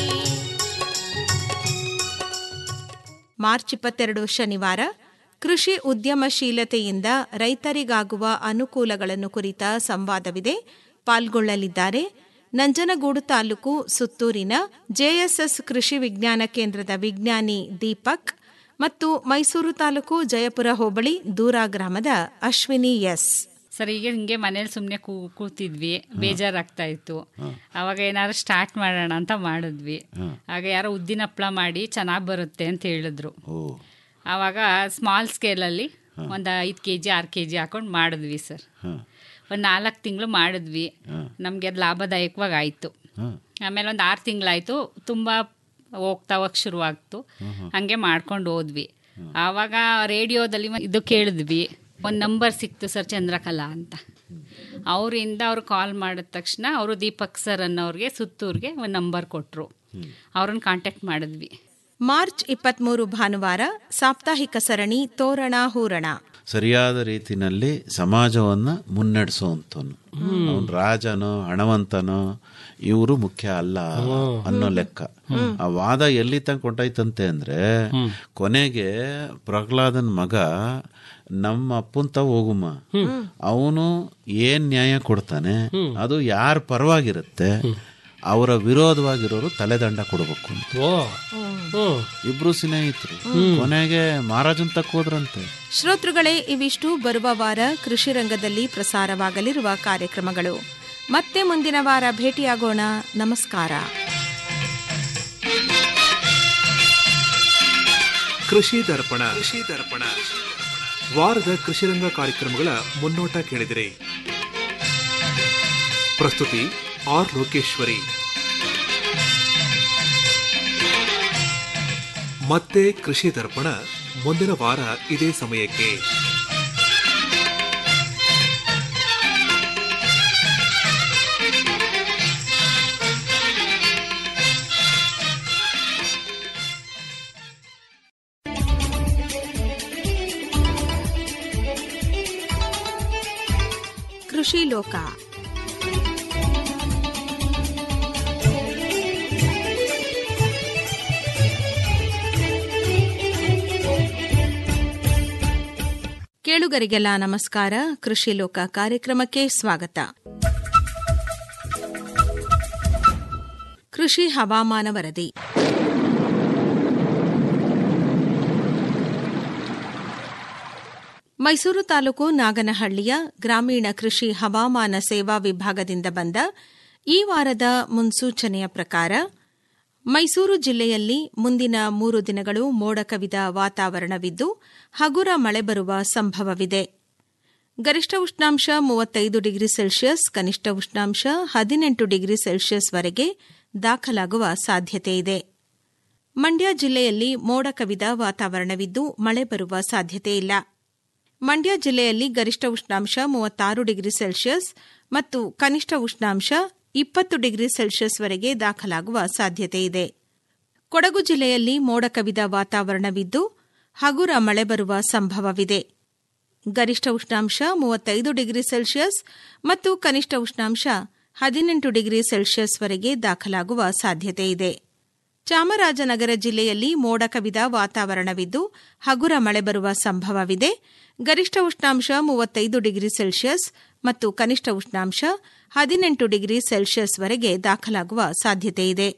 ಮಾರ್ಚ್ ಇಪ್ಪತ್ತೆರಡು ಶನಿವಾರ ಕೃಷಿ ಉದ್ಯಮಶೀಲತೆಯಿಂದ ರೈತರಿಗಾಗುವ ಅನುಕೂಲಗಳನ್ನು ಕುರಿತ ಸಂವಾದವಿದೆ ಪಾಲ್ಗೊಳ್ಳಲಿದ್ದಾರೆ ನಂಜನಗೂಡು ತಾಲೂಕು ಸುತ್ತೂರಿನ ಜೆಎಸ್ಎಸ್ ಕೃಷಿ ವಿಜ್ಞಾನ ಕೇಂದ್ರದ ವಿಜ್ಞಾನಿ ದೀಪಕ್ ಮತ್ತು ಮೈಸೂರು ತಾಲೂಕು ಜಯಪುರ ಹೋಬಳಿ ದೂರಾ ಗ್ರಾಮದ ಅಶ್ವಿನಿ ಎಸ್ ಸರ್ ಈಗ ಹಿಂಗೆ ಮನೇಲಿ ಸುಮ್ಮನೆ ಕೂ ಕೂತಿದ್ವಿ ಬೇಜಾರಾಗ್ತಾ ಇತ್ತು ಅವಾಗ ಏನಾದ್ರು ಸ್ಟಾರ್ಟ್ ಮಾಡೋಣ ಅಂತ ಮಾಡಿದ್ವಿ ಆಗ ಯಾರೋ ಉದ್ದಿನ ಹಪ್ಳ ಮಾಡಿ ಚೆನ್ನಾಗಿ ಬರುತ್ತೆ ಅಂತ ಹೇಳಿದ್ರು ಆವಾಗ ಸ್ಮಾಲ್ ಸ್ಕೇಲಲ್ಲಿ ಒಂದು ಐದು ಕೆ ಜಿ ಆರು ಕೆ ಜಿ ಹಾಕೊಂಡು ಮಾಡಿದ್ವಿ ಸರ್ ಒಂದು ನಾಲ್ಕು ತಿಂಗಳು ಮಾಡಿದ್ವಿ ನಮಗೆ ಅದು ಲಾಭದಾಯಕವಾಗಿ ಆಯಿತು ಆಮೇಲೆ ಒಂದು ಆರು ತಿಂಗಳಾಯಿತು ತುಂಬ ಹೋಗ್ತಾ ಹೋಗಕ್ಕೆ ಶುರುವಾಗ್ತು ಹಂಗೆ ಮಾಡ್ಕೊಂಡು ಹೋದ್ವಿ ಆವಾಗ ರೇಡಿಯೋದಲ್ಲಿ ಇದು ಕೇಳಿದ್ವಿ ಒಂದು ನಂಬರ್ ಸಿಕ್ತು ಸರ್ ಚಂದ್ರಕಲಾ ಅಂತ ಅವರಿಂದ ಅವ್ರು ಕಾಲ್ ಮಾಡಿದ ತಕ್ಷಣ ಅವರು ದೀಪಕ್ ಸರ್ ಅನ್ನೋರಿಗೆ ಸುತ್ತೂರ್ಗೆ ಒಂದು ನಂಬರ್ ಕೊಟ್ಟರು ಅವ್ರನ್ನ ಕಾಂಟ್ಯಾಕ್ಟ್ ಮಾಡಿದ್ವಿ ಮಾರ್ಚ್ ಇಪ್ಪತ್ಮೂರು ಭಾನುವಾರ ಸಾಪ್ತಾಹಿಕ ಸರಣಿ ತೋರಣ ಹೂರಣ ಸರಿಯಾದ ರೀತಿನಲ್ಲಿ ಸಮಾಜವನ್ನ ಮುನ್ನಡೆಸುವಂತನು ಅವನ್ ರಾಜನೋ ಹಣವಂತನೋ ಇವರು ಮುಖ್ಯ ಅಲ್ಲ ಅನ್ನೋ ಲೆಕ್ಕ ಆ ವಾದ ಎಲ್ಲಿ ತನಕ ಕೊಂಡೋಯ್ತಂತೆ ಅಂದ್ರೆ ಕೊನೆಗೆ ಪ್ರಹ್ಲಾದನ್ ಮಗ ನಮ್ಮ ಅಪ್ಪಂತ ಹೋಗುಮ್ಮ ಅವನು ಏನ್ ನ್ಯಾಯ ಕೊಡ್ತಾನೆ ಅದು ಯಾರ ಪರವಾಗಿರುತ್ತೆ ಅವರ ವಿರೋಧವಾಗಿರೋರು ತಲೆದಂಡ ಕೊಡಬೇಕು ಅಂತ ಇಬ್ರು ಸ್ನೇಹಿತರು ಕೊನೆಗೆ ಮಹಾರಾಜನ್ ತಕ್ಕ ಹೋದ್ರಂತೆ ಶ್ರೋತೃಗಳೇ ಇವಿಷ್ಟು ಬರುವ ವಾರ ಕೃಷಿ ರಂಗದಲ್ಲಿ ಪ್ರಸಾರವಾಗಲಿರುವ ಕಾರ್ಯಕ್ರಮಗಳು ಮತ್ತೆ ಮುಂದಿನ ವಾರ ಭೇಟಿಯಾಗೋಣ ನಮಸ್ಕಾರ ಕೃಷಿ ದರ್ಪಣ ಕೃಷಿ ದರ್ಪಣ ವಾರದ ಕೃಷಿರಂಗ ಕಾರ್ಯಕ್ರಮಗಳ ಮುನ್ನೋಟ ಕೇಳಿದಿರಿ ಪ್ರಸ್ತುತಿ ಆರ್ ಲೋಕೇಶ್ವರಿ ಮತ್ತೆ ಕೃಷಿ ದರ್ಪಣ ಮುಂದಿನ ವಾರ ಇದೇ ಸಮಯಕ್ಕೆ ಕೃಷಿ ಲೋಕ ಕೇಳುಗರಿಗೆಲ್ಲ ನಮಸ್ಕಾರ ಕೃಷಿ ಲೋಕ ಕಾರ್ಯಕ್ರಮಕ್ಕೆ ಸ್ವಾಗತ ಕೃಷಿ ಹವಾಮಾನ ವರದಿ ಮೈಸೂರು ತಾಲೂಕು ನಾಗನಹಳ್ಳಿಯ ಗ್ರಾಮೀಣ ಕೃಷಿ ಹವಾಮಾನ ಸೇವಾ ವಿಭಾಗದಿಂದ ಬಂದ ಈ ವಾರದ ಮುನ್ಸೂಚನೆಯ ಪ್ರಕಾರ ಮೈಸೂರು ಜಿಲ್ಲೆಯಲ್ಲಿ ಮುಂದಿನ ಮೂರು ದಿನಗಳು ಮೋಡ ಕವಿದ ವಾತಾವರಣವಿದ್ದು ಹಗುರ ಮಳೆ ಬರುವ ಸಂಭವವಿದೆ ಗರಿಷ್ಠ ಉಷ್ಣಾಂಶ ಮೂವತ್ತೈದು ಡಿಗ್ರಿ ಸೆಲ್ಸಿಯಸ್ ಕನಿಷ್ಠ ಉಷ್ಣಾಂಶ ಹದಿನೆಂಟು ಡಿಗ್ರಿ ಸೆಲ್ಸಿಯಸ್ವರೆಗೆ ದಾಖಲಾಗುವ ಸಾಧ್ಯತೆಯಿದೆ ಮಂಡ್ಯ ಜಿಲ್ಲೆಯಲ್ಲಿ ಮೋಡ ಕವಿದ ವಾತಾವರಣವಿದ್ದು ಮಳೆ ಬರುವ ಸಾಧ್ಯತೆಯಿಲ್ಲ ಮಂಡ್ಯ ಜಿಲ್ಲೆಯಲ್ಲಿ ಗರಿಷ್ಠ ಉಷ್ಣಾಂಶ ಮೂವತ್ತಾರು ಡಿಗ್ರಿ ಸೆಲ್ಸಿಯಸ್ ಮತ್ತು ಕನಿಷ್ಠ ಉಷ್ಣಾಂಶ ಇಪ್ಪತ್ತು ಡಿಗ್ರಿ ಸೆಲ್ಸಿಯಸ್ವರೆಗೆ ದಾಖಲಾಗುವ ಸಾಧ್ಯತೆಯಿದೆ ಕೊಡಗು ಜಿಲ್ಲೆಯಲ್ಲಿ ಮೋಡ ಕವಿದ ವಾತಾವರಣವಿದ್ದು ಹಗುರ ಮಳೆ ಬರುವ ಸಂಭವವಿದೆ ಗರಿಷ್ಠ ಉಷ್ಣಾಂಶ ಮೂವತ್ತೈದು ಡಿಗ್ರಿ ಸೆಲ್ಸಿಯಸ್ ಮತ್ತು ಕನಿಷ್ಠ ಉಷ್ಣಾಂಶ ಹದಿನೆಂಟು ಡಿಗ್ರಿ ಸೆಲ್ಸಿಯಸ್ವರೆಗೆ ದಾಖಲಾಗುವ ಸಾಧ್ಯತೆಯಿದೆ ಚಾಮರಾಜನಗರ ಜಿಲ್ಲೆಯಲ್ಲಿ ಮೋಡ ಕವಿದ ವಾತಾವರಣವಿದ್ದು ಹಗುರ ಮಳೆ ಬರುವ ಸಂಭವವಿದೆ ಗರಿಷ್ಠ ಉಷ್ಣಾಂಶ ಮೂವತ್ತೈದು ಡಿಗ್ರಿ ಸೆಲ್ಸಿಯಸ್ ಮತ್ತು ಕನಿಷ್ಠ ಉಷ್ಣಾಂಶ ಹದಿನೆಂಟು ಡಿಗ್ರಿ ಸೆಲ್ಸಿಯಸ್ವರೆಗೆ ದಾಖಲಾಗುವ ಸಾಧ್ಯತೆಯಿದೆ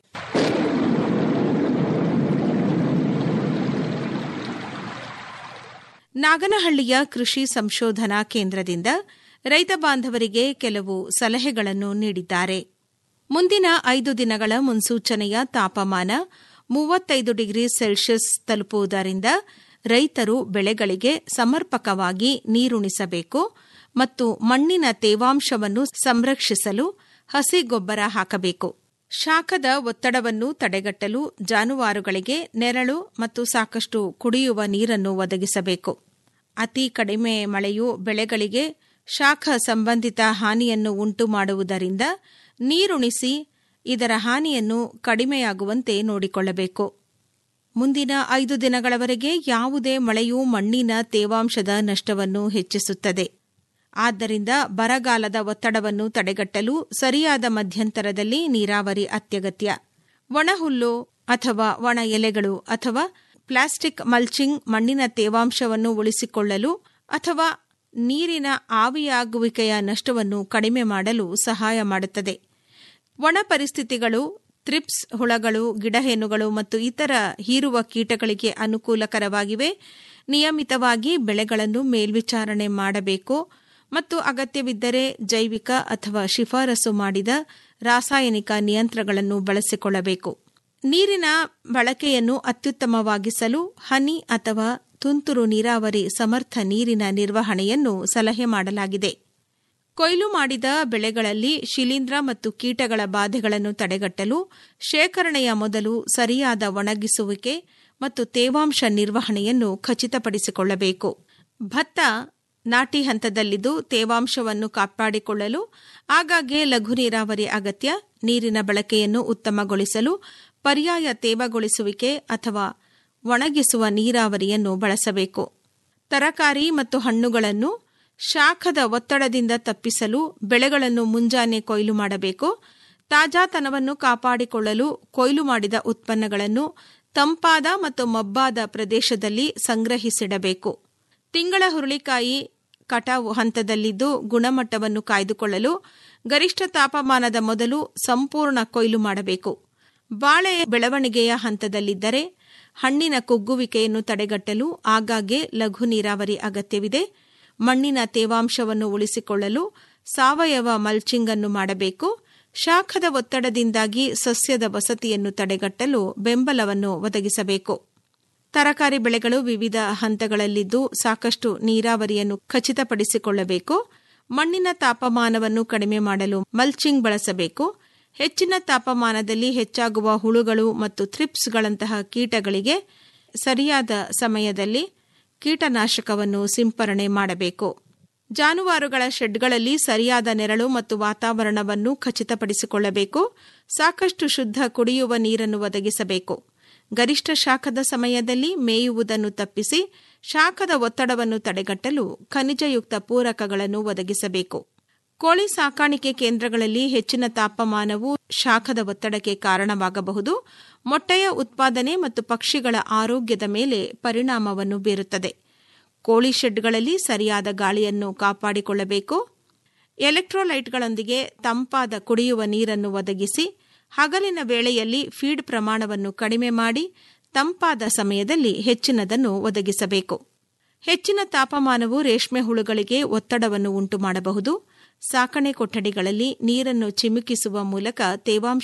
ನಾಗನಹಳ್ಳಿಯ ಕೃಷಿ ಸಂಶೋಧನಾ ಕೇಂದ್ರದಿಂದ ರೈತ ಬಾಂಧವರಿಗೆ ಕೆಲವು ಸಲಹೆಗಳನ್ನು ನೀಡಿದ್ದಾರೆ ಮುಂದಿನ ಐದು ದಿನಗಳ ಮುನ್ಸೂಚನೆಯ ತಾಪಮಾನ ಮೂವತ್ತೈದು ಡಿಗ್ರಿ ಸೆಲ್ಸಿಯಸ್ ತಲುಪುವುದರಿಂದ ರೈತರು ಬೆಳೆಗಳಿಗೆ ಸಮರ್ಪಕವಾಗಿ ನೀರುಣಿಸಬೇಕು ಮತ್ತು ಮಣ್ಣಿನ ತೇವಾಂಶವನ್ನು ಸಂರಕ್ಷಿಸಲು ಹಸಿ ಗೊಬ್ಬರ ಹಾಕಬೇಕು ಶಾಖದ ಒತ್ತಡವನ್ನು ತಡೆಗಟ್ಟಲು ಜಾನುವಾರುಗಳಿಗೆ ನೆರಳು ಮತ್ತು ಸಾಕಷ್ಟು ಕುಡಿಯುವ ನೀರನ್ನು ಒದಗಿಸಬೇಕು ಅತಿ ಕಡಿಮೆ ಮಳೆಯು ಬೆಳೆಗಳಿಗೆ ಶಾಖ ಸಂಬಂಧಿತ ಹಾನಿಯನ್ನು ಉಂಟು ಮಾಡುವುದರಿಂದ ನೀರುಣಿಸಿ ಇದರ ಹಾನಿಯನ್ನು ಕಡಿಮೆಯಾಗುವಂತೆ ನೋಡಿಕೊಳ್ಳಬೇಕು ಮುಂದಿನ ಐದು ದಿನಗಳವರೆಗೆ ಯಾವುದೇ ಮಳೆಯು ಮಣ್ಣಿನ ತೇವಾಂಶದ ನಷ್ಟವನ್ನು ಹೆಚ್ಚಿಸುತ್ತದೆ ಆದ್ದರಿಂದ ಬರಗಾಲದ ಒತ್ತಡವನ್ನು ತಡೆಗಟ್ಟಲು ಸರಿಯಾದ ಮಧ್ಯಂತರದಲ್ಲಿ ನೀರಾವರಿ ಅತ್ಯಗತ್ಯ ಒಣಹುಲ್ಲು ಅಥವಾ ಒಣ ಎಲೆಗಳು ಅಥವಾ ಪ್ಲಾಸ್ಟಿಕ್ ಮಲ್ಚಿಂಗ್ ಮಣ್ಣಿನ ತೇವಾಂಶವನ್ನು ಉಳಿಸಿಕೊಳ್ಳಲು ಅಥವಾ ನೀರಿನ ಆವಿಯಾಗುವಿಕೆಯ ನಷ್ಟವನ್ನು ಕಡಿಮೆ ಮಾಡಲು ಸಹಾಯ ಮಾಡುತ್ತದೆ ಒಣ ಪರಿಸ್ಥಿತಿಗಳು ಥ್ರಿಪ್ಸ್ ಹುಳಗಳು ಗಿಡಹೇನುಗಳು ಮತ್ತು ಇತರ ಹೀರುವ ಕೀಟಗಳಿಗೆ ಅನುಕೂಲಕರವಾಗಿವೆ ನಿಯಮಿತವಾಗಿ ಬೆಳೆಗಳನ್ನು ಮೇಲ್ವಿಚಾರಣೆ ಮಾಡಬೇಕು ಮತ್ತು ಅಗತ್ಯವಿದ್ದರೆ ಜೈವಿಕ ಅಥವಾ ಶಿಫಾರಸು ಮಾಡಿದ ರಾಸಾಯನಿಕ ನಿಯಂತ್ರಗಳನ್ನು ಬಳಸಿಕೊಳ್ಳಬೇಕು ನೀರಿನ ಬಳಕೆಯನ್ನು ಅತ್ಯುತ್ತಮವಾಗಿಸಲು ಹನಿ ಅಥವಾ ತುಂತುರು ನೀರಾವರಿ ಸಮರ್ಥ ನೀರಿನ ನಿರ್ವಹಣೆಯನ್ನು ಸಲಹೆ ಮಾಡಲಾಗಿದೆ ಕೊಯ್ಲು ಮಾಡಿದ ಬೆಳೆಗಳಲ್ಲಿ ಶಿಲೀಂಧ್ರ ಮತ್ತು ಕೀಟಗಳ ಬಾಧೆಗಳನ್ನು ತಡೆಗಟ್ಟಲು ಶೇಖರಣೆಯ ಮೊದಲು ಸರಿಯಾದ ಒಣಗಿಸುವಿಕೆ ಮತ್ತು ತೇವಾಂಶ ನಿರ್ವಹಣೆಯನ್ನು ಖಚಿತಪಡಿಸಿಕೊಳ್ಳಬೇಕು ಭತ್ತ ನಾಟಿ ಹಂತದಲ್ಲಿದ್ದು ತೇವಾಂಶವನ್ನು ಕಾಪಾಡಿಕೊಳ್ಳಲು ಆಗಾಗ್ಗೆ ಲಘು ನೀರಾವರಿ ಅಗತ್ಯ ನೀರಿನ ಬಳಕೆಯನ್ನು ಉತ್ತಮಗೊಳಿಸಲು ಪರ್ಯಾಯ ತೇವಗೊಳಿಸುವಿಕೆ ಅಥವಾ ಒಣಗಿಸುವ ನೀರಾವರಿಯನ್ನು ಬಳಸಬೇಕು ತರಕಾರಿ ಮತ್ತು ಹಣ್ಣುಗಳನ್ನು ಶಾಖದ ಒತ್ತಡದಿಂದ ತಪ್ಪಿಸಲು ಬೆಳೆಗಳನ್ನು ಮುಂಜಾನೆ ಕೊಯ್ಲು ಮಾಡಬೇಕು ತಾಜಾತನವನ್ನು ಕಾಪಾಡಿಕೊಳ್ಳಲು ಕೊಯ್ಲು ಮಾಡಿದ ಉತ್ಪನ್ನಗಳನ್ನು ತಂಪಾದ ಮತ್ತು ಮಬ್ಬಾದ ಪ್ರದೇಶದಲ್ಲಿ ಸಂಗ್ರಹಿಸಿಡಬೇಕು ತಿಂಗಳ ಹುರುಳಿಕಾಯಿ ಕಟಾವು ಹಂತದಲ್ಲಿದ್ದು ಗುಣಮಟ್ಟವನ್ನು ಕಾಯ್ದುಕೊಳ್ಳಲು ಗರಿಷ್ಠ ತಾಪಮಾನದ ಮೊದಲು ಸಂಪೂರ್ಣ ಕೊಯ್ಲು ಮಾಡಬೇಕು ಬಾಳೆ ಬೆಳವಣಿಗೆಯ ಹಂತದಲ್ಲಿದ್ದರೆ ಹಣ್ಣಿನ ಕುಗ್ಗುವಿಕೆಯನ್ನು ತಡೆಗಟ್ಟಲು ಆಗಾಗ್ಗೆ ಲಘು ನೀರಾವರಿ ಅಗತ್ಯವಿದೆ ಮಣ್ಣಿನ ತೇವಾಂಶವನ್ನು ಉಳಿಸಿಕೊಳ್ಳಲು ಸಾವಯವ ಮಲ್ಚಿಂಗ್ ಅನ್ನು ಮಾಡಬೇಕು ಶಾಖದ ಒತ್ತಡದಿಂದಾಗಿ ಸಸ್ಯದ ವಸತಿಯನ್ನು ತಡೆಗಟ್ಟಲು ಬೆಂಬಲವನ್ನು ಒದಗಿಸಬೇಕು ತರಕಾರಿ ಬೆಳೆಗಳು ವಿವಿಧ ಹಂತಗಳಲ್ಲಿದ್ದು ಸಾಕಷ್ಟು ನೀರಾವರಿಯನ್ನು ಖಚಿತಪಡಿಸಿಕೊಳ್ಳಬೇಕು ಮಣ್ಣಿನ ತಾಪಮಾನವನ್ನು ಕಡಿಮೆ ಮಾಡಲು ಮಲ್ಚಿಂಗ್ ಬಳಸಬೇಕು ಹೆಚ್ಚಿನ ತಾಪಮಾನದಲ್ಲಿ ಹೆಚ್ಚಾಗುವ ಹುಳುಗಳು ಮತ್ತು ಥ್ರಿಪ್ಸ್ಗಳಂತಹ ಕೀಟಗಳಿಗೆ ಸರಿಯಾದ ಸಮಯದಲ್ಲಿ ಕೀಟನಾಶಕವನ್ನು ಸಿಂಪರಣೆ ಮಾಡಬೇಕು ಜಾನುವಾರುಗಳ ಶೆಡ್ಗಳಲ್ಲಿ ಸರಿಯಾದ ನೆರಳು ಮತ್ತು ವಾತಾವರಣವನ್ನು ಖಚಿತಪಡಿಸಿಕೊಳ್ಳಬೇಕು ಸಾಕಷ್ಟು ಶುದ್ಧ ಕುಡಿಯುವ ನೀರನ್ನು ಒದಗಿಸಬೇಕು ಗರಿಷ್ಠ ಶಾಖದ ಸಮಯದಲ್ಲಿ ಮೇಯುವುದನ್ನು ತಪ್ಪಿಸಿ ಶಾಖದ ಒತ್ತಡವನ್ನು ತಡೆಗಟ್ಟಲು ಖನಿಜಯುಕ್ತ ಪೂರಕಗಳನ್ನು ಒದಗಿಸಬೇಕು ಕೋಳಿ ಸಾಕಾಣಿಕೆ ಕೇಂದ್ರಗಳಲ್ಲಿ ಹೆಚ್ಚಿನ ತಾಪಮಾನವು ಶಾಖದ ಒತ್ತಡಕ್ಕೆ ಕಾರಣವಾಗಬಹುದು ಮೊಟ್ಟೆಯ ಉತ್ಪಾದನೆ ಮತ್ತು ಪಕ್ಷಿಗಳ ಆರೋಗ್ಯದ ಮೇಲೆ ಪರಿಣಾಮವನ್ನು ಬೀರುತ್ತದೆ ಕೋಳಿ ಶೆಡ್ಗಳಲ್ಲಿ ಸರಿಯಾದ ಗಾಳಿಯನ್ನು ಕಾಪಾಡಿಕೊಳ್ಳಬೇಕು ಎಲೆಕ್ಟ್ರೋಲೈಟ್ಗಳೊಂದಿಗೆ ತಂಪಾದ ಕುಡಿಯುವ ನೀರನ್ನು ಒದಗಿಸಿ ಹಗಲಿನ ವೇಳೆಯಲ್ಲಿ ಫೀಡ್ ಪ್ರಮಾಣವನ್ನು ಕಡಿಮೆ ಮಾಡಿ ತಂಪಾದ ಸಮಯದಲ್ಲಿ ಹೆಚ್ಚಿನದನ್ನು ಒದಗಿಸಬೇಕು ಹೆಚ್ಚಿನ ತಾಪಮಾನವು ರೇಷ್ಮೆ ಹುಳುಗಳಿಗೆ ಒತ್ತಡವನ್ನು ಉಂಟುಮಾಡಬಹುದು ಸಾಕಣೆ ಕೊಠಡಿಗಳಲ್ಲಿ ನೀರನ್ನು ಚಿಮುಕಿಸುವ ಮೂಲಕ ತೇವಾಂಶ